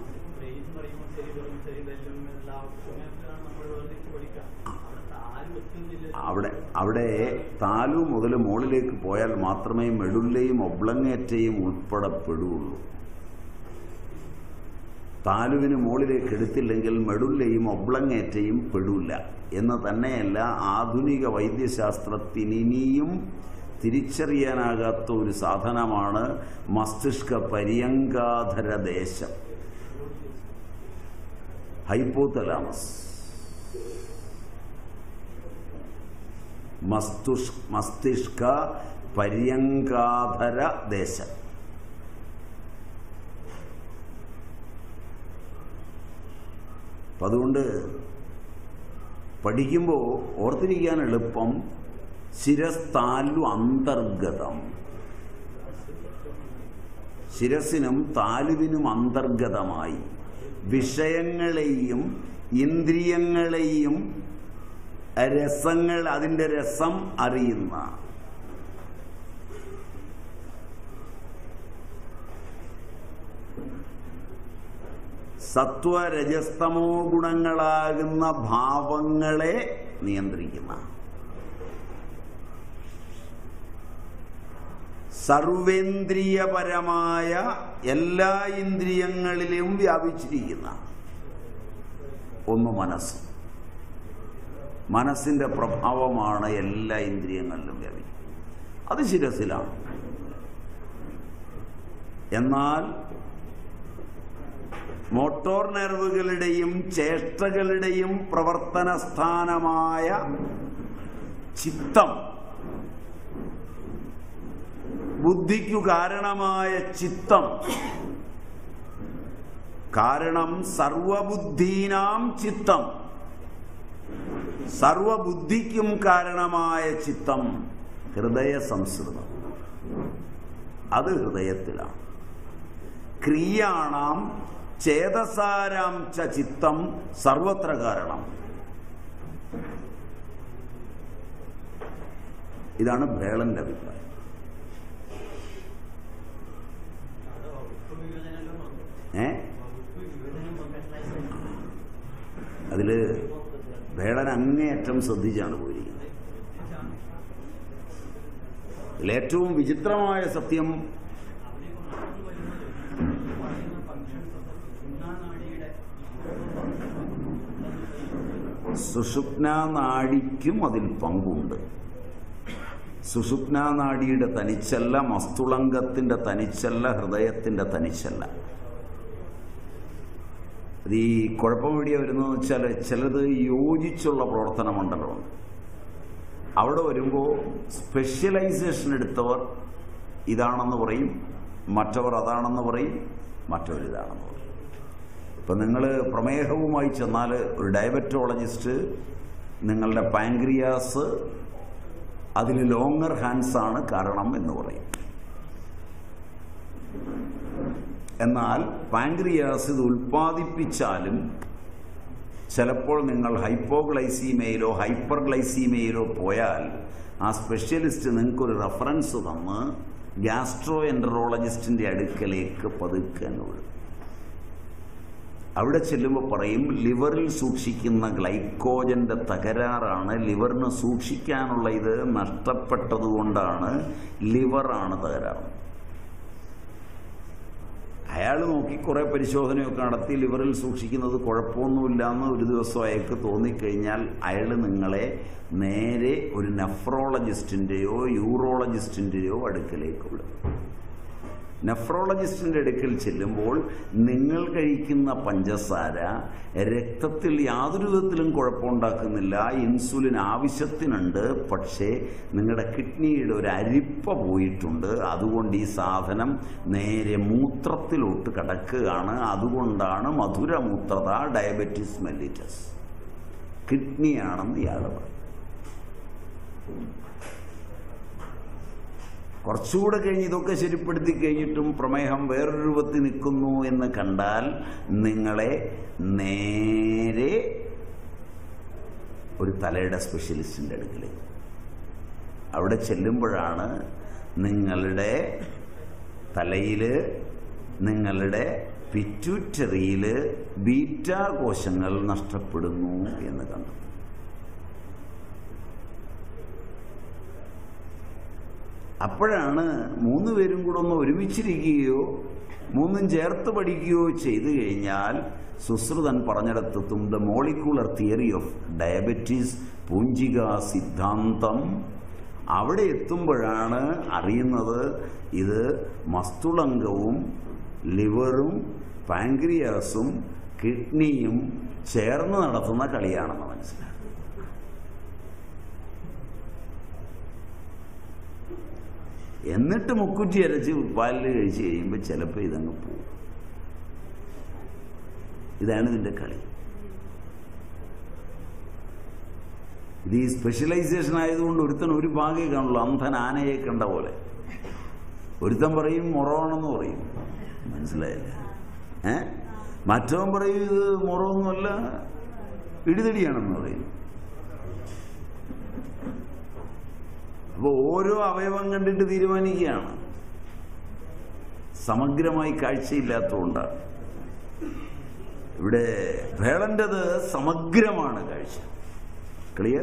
അവിടെ അവിടെ താലു മുതൽ മുകളിലേക്ക് പോയാൽ മാത്രമേ മെഡുല്ലയും ഒബ്ലങ്ങേറ്റയും ഉൾപ്പെടെ പെടുകയുള്ളൂ താലുവിന് മുകളിലേക്ക് എടുത്തില്ലെങ്കിൽ മെഡുല്ലയും ഒബ്ലങ്ങേറ്റയും പെടില്ല എന്ന് തന്നെയല്ല ആധുനിക വൈദ്യശാസ്ത്രത്തിനിയും തിരിച്ചറിയാനാകാത്ത ഒരു സാധനമാണ് മസ്തിഷ്ക പര്യങ്കാധര ദേശം ഹൈപ്പോതലാമസ് മസ്തുഷ് മസ്തിഷ്ക പര്യങ്കാധര ദേശം അപ്പം അതുകൊണ്ട് പഠിക്കുമ്പോൾ ഓർത്തിരിക്കാൻ എളുപ്പം ശിരസ്താലു അന്തർഗതം ശിരസിനും താലുവിനും അന്തർഗതമായി വിഷയങ്ങളെയും ഇന്ദ്രിയങ്ങളെയും രസങ്ങൾ അതിൻ്റെ രസം അറിയുന്ന സത്വരജസ്തമോ ഗുണങ്ങളാകുന്ന ഭാവങ്ങളെ നിയന്ത്രിക്കുന്ന സർവേന്ദ്രിയപരമായ എല്ലാ ഇന്ദ്രിയങ്ങളിലും വ്യാപിച്ചിരിക്കുന്ന ഒന്ന് മനസ്സ് മനസ്സിന്റെ പ്രഭാവമാണ് എല്ലാ ഇന്ദ്രിയങ്ങളിലും വ്യാപിക്കുന്നത് അത് ശിരസിലാണ് എന്നാൽ മോട്ടോർ നെർവുകളുടെയും ചേഷ്ടകളുടെയും പ്രവർത്തന സ്ഥാനമായ ചിത്തം ബുദ്ധിക്കു കാരണമായ ചിത്തം കാരണം സർവബുദ്ധീനാം ചിത്തം സർവബുദ്ധിക്കും കാരണമായ ചിത്തം ഹൃദയ സംസ്കൃതം അത് ഹൃദയത്തിലാണ് ക്രിയാണാം ചേതസാരാം ച ചിത്തം സർവത്ര കാരണം ഇതാണ് ഭേളന്റെ അഭിപ്രായം ഏ അതില് ഭേളൻ അങ്ങേയറ്റം ശ്രദ്ധിച്ചാണ് പോയിരിക്കുന്നത് ഇതിലേറ്റവും വിചിത്രമായ സത്യം സുഷുപ്ന നാഡിക്കും അതിൽ പങ്കുണ്ട് സുഷുപ്ന നാഡിയുടെ തനിച്ചല്ല മസ്തുളങ്കത്തിന്റെ തനിച്ചല്ല ഹൃദയത്തിന്റെ തനിച്ചല്ല ഇത് ഈ കുഴപ്പം എവിടെയാ വരുന്നതെന്ന് വെച്ചാൽ ചിലത് യോജിച്ചുള്ള പ്രവർത്തന മണ്ഡലമുണ്ട് അവിടെ വരുമ്പോൾ സ്പെഷ്യലൈസേഷൻ എടുത്തവർ ഇതാണെന്ന് പറയും മറ്റവർ അതാണെന്ന് പറയും മറ്റവർ ഇതാണെന്ന് പറയും ഇപ്പം നിങ്ങൾ പ്രമേഹവുമായി ചെന്നാൽ ഒരു ഡയബറ്റോളജിസ്റ്റ് നിങ്ങളുടെ പാങ്ക്രിയാസ് അതിൽ ലോങ്ങർ ഹാൻഡ്സ് ആണ് കാരണം എന്ന് പറയും എന്നാൽ പാങ്ക്രിയാസ് ഇത് ഉൽപ്പാദിപ്പിച്ചാലും ചിലപ്പോൾ നിങ്ങൾ ഹൈപ്പോഗ്ലൈസീമയിലോ ഹൈപ്പർ ഗ്ലൈസീമയിലോ പോയാൽ ആ സ്പെഷ്യലിസ്റ്റ് നിങ്ങൾക്കൊരു റെഫറൻസ് തന്ന് ഗ്യാസ്ട്രോ എൻട്രോളജിസ്റ്റിന്റെ അടുക്കലേക്ക് പതുക്കാൻ വിടും അവിടെ ചെല്ലുമ്പോൾ പറയും ലിവറിൽ സൂക്ഷിക്കുന്ന ഗ്ലൈക്കോജന്റെ തകരാറാണ് ലിവറിന് സൂക്ഷിക്കാനുള്ള ഇത് നഷ്ടപ്പെട്ടതുകൊണ്ടാണ് ലിവറാണ് തകരാറ് അയാൾ നോക്കി കുറെ പരിശോധനയൊക്കെ നടത്തി ലിവറിൽ സൂക്ഷിക്കുന്നത് കുഴപ്പമൊന്നുമില്ല എന്ന് ഒരു ദിവസം അയാൾക്ക് തോന്നിക്കഴിഞ്ഞാൽ അയാൾ നിങ്ങളെ നേരെ ഒരു നെഫ്രോളജിസ്റ്റിൻ്റെയോ യൂറോളജിസ്റ്റിൻ്റെയോ അടുക്കലേക്ക് വിടും നെഫ്രോളജിസ്റ്റിന്റെ അടുക്കൽ ചെല്ലുമ്പോൾ നിങ്ങൾ കഴിക്കുന്ന പഞ്ചസാര രക്തത്തിൽ യാതൊരു വിധത്തിലും കുഴപ്പമുണ്ടാക്കുന്നില്ല ഇൻസുലിൻ ആവശ്യത്തിനുണ്ട് പക്ഷേ നിങ്ങളുടെ കിഡ്നിയുടെ ഒരു അരിപ്പ പോയിട്ടുണ്ട് അതുകൊണ്ട് ഈ സാധനം നേരെ മൂത്രത്തിലോട്ട് കടക്കുകയാണ് അതുകൊണ്ടാണ് മധുരമൂത്രത ഡയബറ്റീസ് മെല്ലിറ്റസ് കിഡ്നിയാണെന്ന് ഇയാൾ പറയും കുറച്ചുകൂടെ കഴിഞ്ഞ് ഇതൊക്കെ ശരിപ്പെടുത്തി കഴിഞ്ഞിട്ടും പ്രമേഹം വേറൊരു രൂപത്തിൽ നിൽക്കുന്നു എന്ന് കണ്ടാൽ നിങ്ങളെ നേരെ ഒരു തലയുടെ സ്പെഷ്യലിസ്റ്റിൻ്റെ അടുക്കലേക്ക് അവിടെ ചെല്ലുമ്പോഴാണ് നിങ്ങളുടെ തലയിൽ നിങ്ങളുടെ പിറ്റ്യൂറ്ററിയിൽ ബീറ്റാ കോശങ്ങൾ നഷ്ടപ്പെടുന്നു എന്ന് കണ്ടു അപ്പോഴാണ് മൂന്ന് പേരും കൂടെ ഒന്ന് ഒരുമിച്ചിരിക്കുകയോ മൂന്നും ചേർത്ത് പഠിക്കുകയോ ചെയ്തു കഴിഞ്ഞാൽ സുശ്രുതൻ പറഞ്ഞിടത്തെത്തും the molecular theory of diabetes പൂഞ്ചിക സിദ്ധാന്തം അവിടെ എത്തുമ്പോഴാണ് അറിയുന്നത് ഇത് മസ്തുളങ്കവും ലിവറും പാങ്ക്രിയാസും കിഡ്നിയും ചേർന്ന് നടത്തുന്ന കളിയാണെന്ന് മനസ്സിലാക്കും എന്നിട്ട് മുക്കുറ്റി അരച്ച് പാലിൽ കഴിച്ച് കഴിയുമ്പോൾ ചിലപ്പോൾ ഇതങ്ങ് പോകും ഇതാണ് ഇതിൻ്റെ കളി ഇത് ഈ സ്പെഷ്യലൈസേഷൻ ആയതുകൊണ്ട് ഒരുത്തൻ ഒരു ഭാഗേ കാണുള്ളൂ അന്ധൻ ആനയെ കണ്ട പോലെ ഒരുത്തൻ പറയും മൊറോണെന്ന് പറയും മനസ്സിലായില്ല ഏ മറ്റവൻ പറയും ഇത് മൊറൊന്നുമല്ല ഇടിതടിയാണെന്ന് പറയും അപ്പോൾ ഓരോ അവയവം കണ്ടിട്ട് തീരുമാനിക്കുകയാണ് സമഗ്രമായി കാഴ്ചയില്ലാത്തതുകൊണ്ടാണ് ഇവിടെ ഭേളൻ്റെത് സമഗ്രമാണ് കാഴ്ച ക്ലിയർ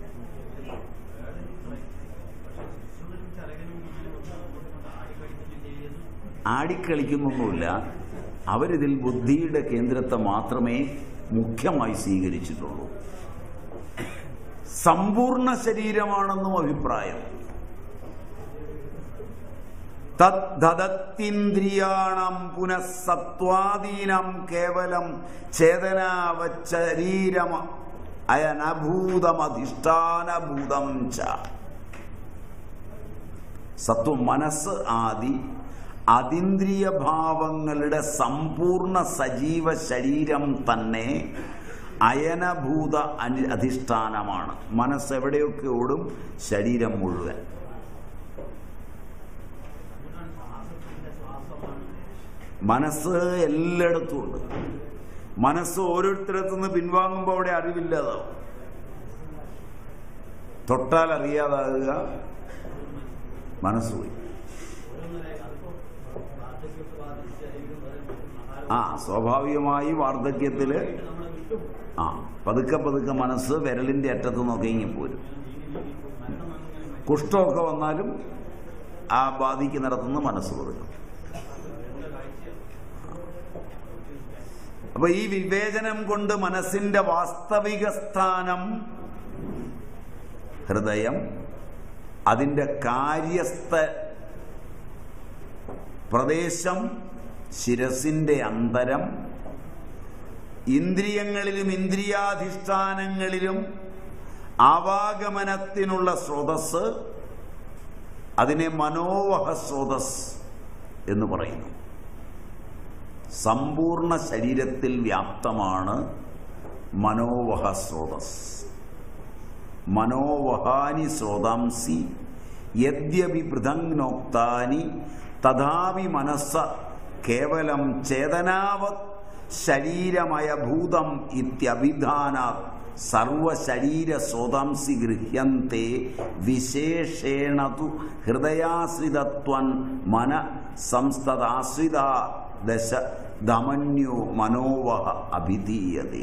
ആടിക്കളിക്കുന്നൊന്നുമില്ല അവരിതിൽ ബുദ്ധിയുടെ കേന്ദ്രത്തെ മാത്രമേ മുഖ്യമായി സ്വീകരിച്ചിട്ടുള്ളൂ സമ്പൂർണ്ണ ശരീരമാണെന്നും അഭിപ്രായം തദ്ദത്തിന്ദ്രിയാണം പുനഃസത്വാദീനം കേവലം ചേതനാവശരീരം അയനഭൂതമധിഷ്ഠാനഭൂതം ച സത്വം മനസ്സ് ആദി അതീന്ദ്രിയ ഭാവങ്ങളുടെ സമ്പൂർണ്ണ സജീവ ശരീരം തന്നെ അയനഭൂത അനി അധിഷ്ഠാനമാണ് മനസ്സ് എവിടെയൊക്കെ ഓടും ശരീരം മുഴുവൻ മനസ്സ് എല്ലായിടത്തും ഉണ്ട് മനസ്സ് ഓരോരുത്തരത്തു നിന്ന് പിൻവാങ്ങുമ്പോൾ അവിടെ അറിവില്ലാതാവും തൊട്ടാൽ അറിയാതാകുക മനസ്സുപോയി ആ സ്വാഭാവികമായി വാർദ്ധക്യത്തിൽ ആ പതുക്കെ പതുക്കെ മനസ്സ് വിരലിന്റെ അറ്റത്ത് നോക്കി ഇങ്ങി പോരും കുഷ്ഠമൊക്കെ വന്നാലും ആ ബാധിക്കുന്നിടത്തുനിന്ന് മനസ്സ് പതുക്കും അപ്പൊ ഈ വിവേചനം കൊണ്ട് മനസ്സിന്റെ വാസ്തവിക സ്ഥാനം ഹൃദയം അതിന്റെ കാര്യസ്ഥ പ്രദേശം ശിരസിന്റെ അന്തരം ഇന്ദ്രിയങ്ങളിലും ഇന്ദ്രിയാധിഷ്ഠാനങ്ങളിലും ആവാഗമനത്തിനുള്ള സ്രോതസ് അതിനെ മനോവഹ സ്രോതസ് എന്ന് പറയുന്നു സമ്പൂർണ്ണ ശരീരത്തിൽ വ്യാപ്തമാണ് മനോവഹ സ്രോതസ് മനോവഹാനി സ്രോതാംസി യദ്യപി പൃഥങ്നോക്താനി തഥാപി മനസ്സ കേവലം ചേതനാവത് ശരീരമയഭൂതം ഇത്യഭിധാനാത് സർവശരീര സ്വതംസി ഗൃഹ്യന്തെ വിശേഷേണ തു ഹൃദയാശ്രിതത്വൻ മന സംസ്ഥതാശ്രിത ദശ ദമന്യോ മനോവഹ അഭിധീയതേ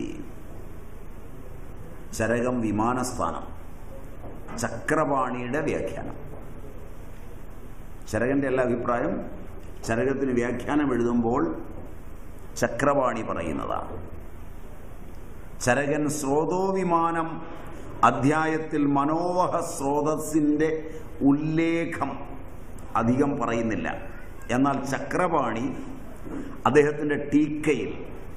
ചരകം വിമാനസ്ഥാനം ചക്രപാണിയുടെ വ്യാഖ്യാനം ചരകന്റെ എല്ലാ അഭിപ്രായം ചരകത്തിന് വ്യാഖ്യാനം എഴുതുമ്പോൾ ചക്രപാണി പറയുന്നതാണ് ചരകൻ സ്രോതോ വിമാനം അധ്യായത്തിൽ മനോവഹ സ്രോതസ്സിന്റെ ഉല്ലേഖം അധികം പറയുന്നില്ല എന്നാൽ ചക്രപാണി അദ്ദേഹത്തിന്റെ ടീക്കയിൽ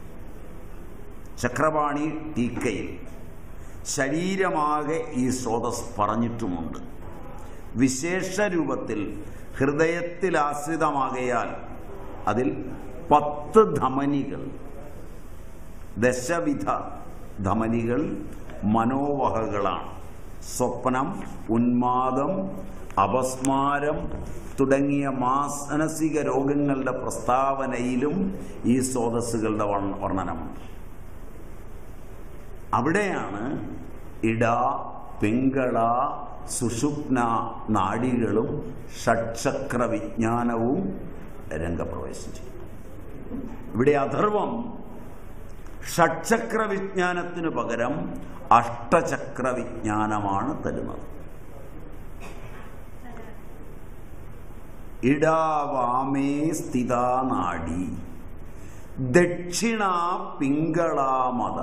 ചക്രപാണി ടീക്കയിൽ ശരീരമാകെ ഈ സ്രോതസ് പറഞ്ഞിട്ടുമുണ്ട് വിശേഷ രൂപത്തിൽ ഹൃദയത്തിൽ ആശ്രിതമാകയാൽ അതിൽ പത്ത് ധമനികൾ ദശവിധ ധമനികൾ മനോവഹകളാണ് സ്വപ്നം ഉന്മാദം അപസ്മാരം തുടങ്ങിയ മാനസിക രോഗങ്ങളുടെ പ്രസ്താവനയിലും ഈ സ്രോതസ്സുകളുടെ വർണ്ണ- വർണ്ണനമുണ്ട് അവിടെയാണ് ഇട പിങ്കള സുഷുപ്ന നാഡികളും ഷഡ്ചക്ര വിജ്ഞാനവും രംഗപ്രവേശം ചെയ്യും ഇവിടെ അഥർവം ഷഡ്ചക്ര വിജ്ഞാനത്തിന് പകരം അഷ്ടചക്ര വിജ്ഞാനമാണ് തരുന്നത് ഇടാവാമേ സ്ഥിതാ നാഡി ദക്ഷിണ പിങ്കളാമത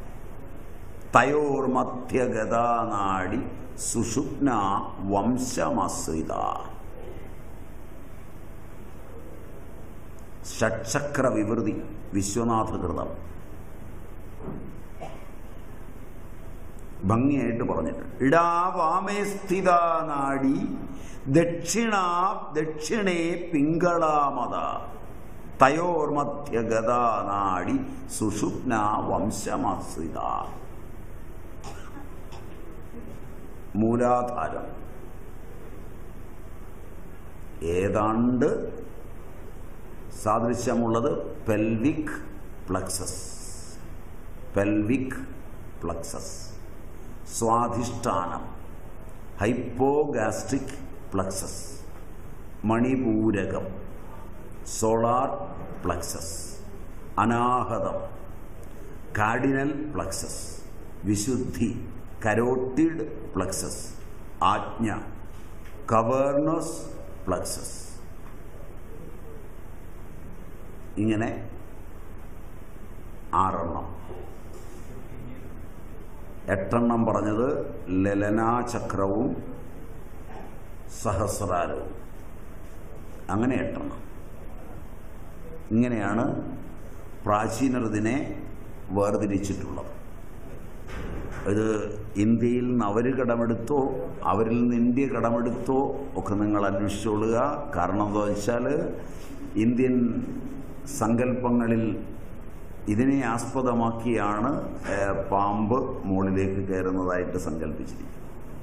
തയോർമധ്യഗതാ നാഡി സുഷുപ്ന വംശമശ്രിത ഷഡ്ചക്ര വിവൃതി വിശ്വനാഥകൃതം ഭംഗിയായിട്ട് പറഞ്ഞിട്ടുണ്ട് ഇടാവാമേ സ്ഥിത നാഡി ദക്ഷിണ ദക്ഷിണേ പിങ്കളാമത തയോർമധ്യഗതാ നാഡി സുഷുപ്ന വംശമശ്രിത മൂലാധാരം ഏതാണ്ട് സാദൃശ്യമുള്ളത് പെൽവിക് പ്ലക്സസ് പെൽവിക് പ്ലക്സസ് സ്വാധിഷ്ഠാനം ഹൈപ്പോഗാസ്ട്രിക് പ്ലക്സസ് മണിപൂരകം സോളാർ പ്ലക്സസ് അനാഹതം കാർഡിനൽ പ്ലക്സസ് വിശുദ്ധി കരോട്ടിഡ് പ്ലക്സസ് ആജ്ഞ കവേർണസ് പ്ലക്സസ് ഇങ്ങനെ ആറെണ്ണം എട്ടെണ്ണം പറഞ്ഞത് ലലനാചക്രവും സഹസ്രാരവും അങ്ങനെ എട്ടെണ്ണം ഇങ്ങനെയാണ് പ്രാചീനർ ഇതിനെ വേർതിരിച്ചിട്ടുള്ളത് ഇത് ഇന്ത്യയിൽ നിന്ന് അവർ കടമെടുത്തോ അവരിൽ നിന്ന് ഇന്ത്യ കടമെടുത്തോ ഒക്കെ നിങ്ങൾ അന്വേഷിച്ചോളുക കാരണം എന്താ വെച്ചാൽ ഇന്ത്യൻ സങ്കല്പങ്ങളിൽ ഇതിനെ ആസ്പദമാക്കിയാണ് ഏഹ്, പാമ്പ് മുകളിലേക്ക് കയറുന്നതായിട്ട് സങ്കല്പിച്ചിരിക്കുന്നത്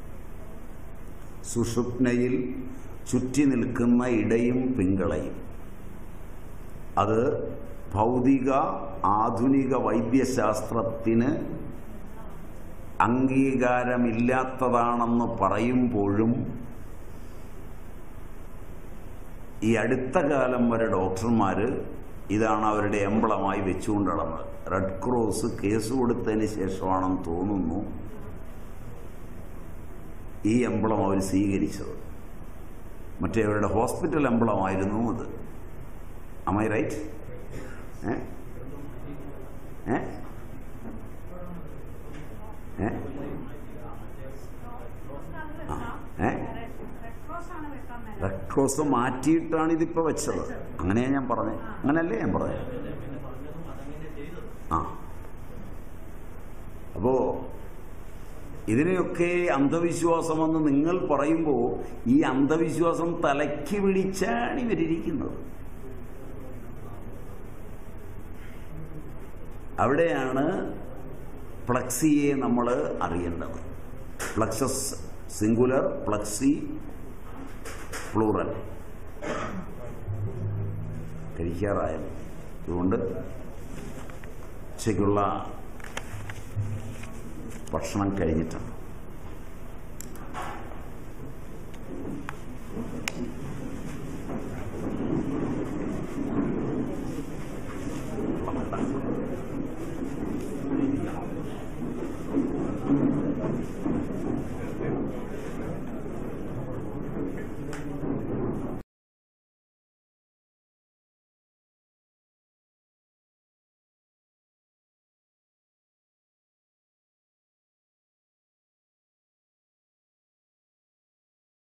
സുഷുപ്നയിൽ ചുറ്റി നിൽക്കുന്ന ഇടയും പിങ്കളയും അത് ഭൗതിക ആധുനിക വൈദ്യശാസ്ത്രത്തിന് അംഗീകാരമില്ലാത്തതാണെന്ന് പറയുമ്പോഴും ഈ അടുത്ത കാലം വരെ ഡോക്ടർമാർ ഇതാണ് അവരുടെ എംബ്ലമായി വെച്ചുകൊണ്ട് നടന്നത് റെഡ് ക്രോസ് കേസ് കൊടുത്തതിന് ശേഷമാണെന്ന് തോന്നുന്നു ഈ എംബ്ലം അവർ സ്വീകരിച്ചത് മറ്റേ അവരുടെ ഹോസ്പിറ്റൽ എംബ്ലമായിരുന്നു അത് അമൈ റൈറ്റ് ഏ ഏ ഏ ഏ? റെഡ് ക്രോസ് മാറ്റിയിട്ടാണ് ഇതിപ്പോൾ വെച്ചത് അങ്ങനെയാ ഞാൻ പറഞ്ഞത് അങ്ങനെയല്ലേ ഞാൻ പറഞ്ഞത് ആ അപ്പോ ഇതിനെയൊക്കെ അന്ധവിശ്വാസമെന്ന് നിങ്ങൾ പറയുമ്പോൾ ഈ അന്ധവിശ്വാസം തലയ്ക്ക് പിടിച്ചാണ് ഇവരിയ്ക്കുന്നത് അവിടെയാണ് പ്ലക്സിയെ നമ്മൾ അറിയേണ്ടത് പ്ലക്സസ് സിംഗുലർ പ്ലക്സി പ്ലൂറൽ കഴിക്കാറായാലും അതുകൊണ്ട് ഉച്ചയ്ക്കുള്ള ഭക്ഷണം കഴിഞ്ഞിട്ടാണ്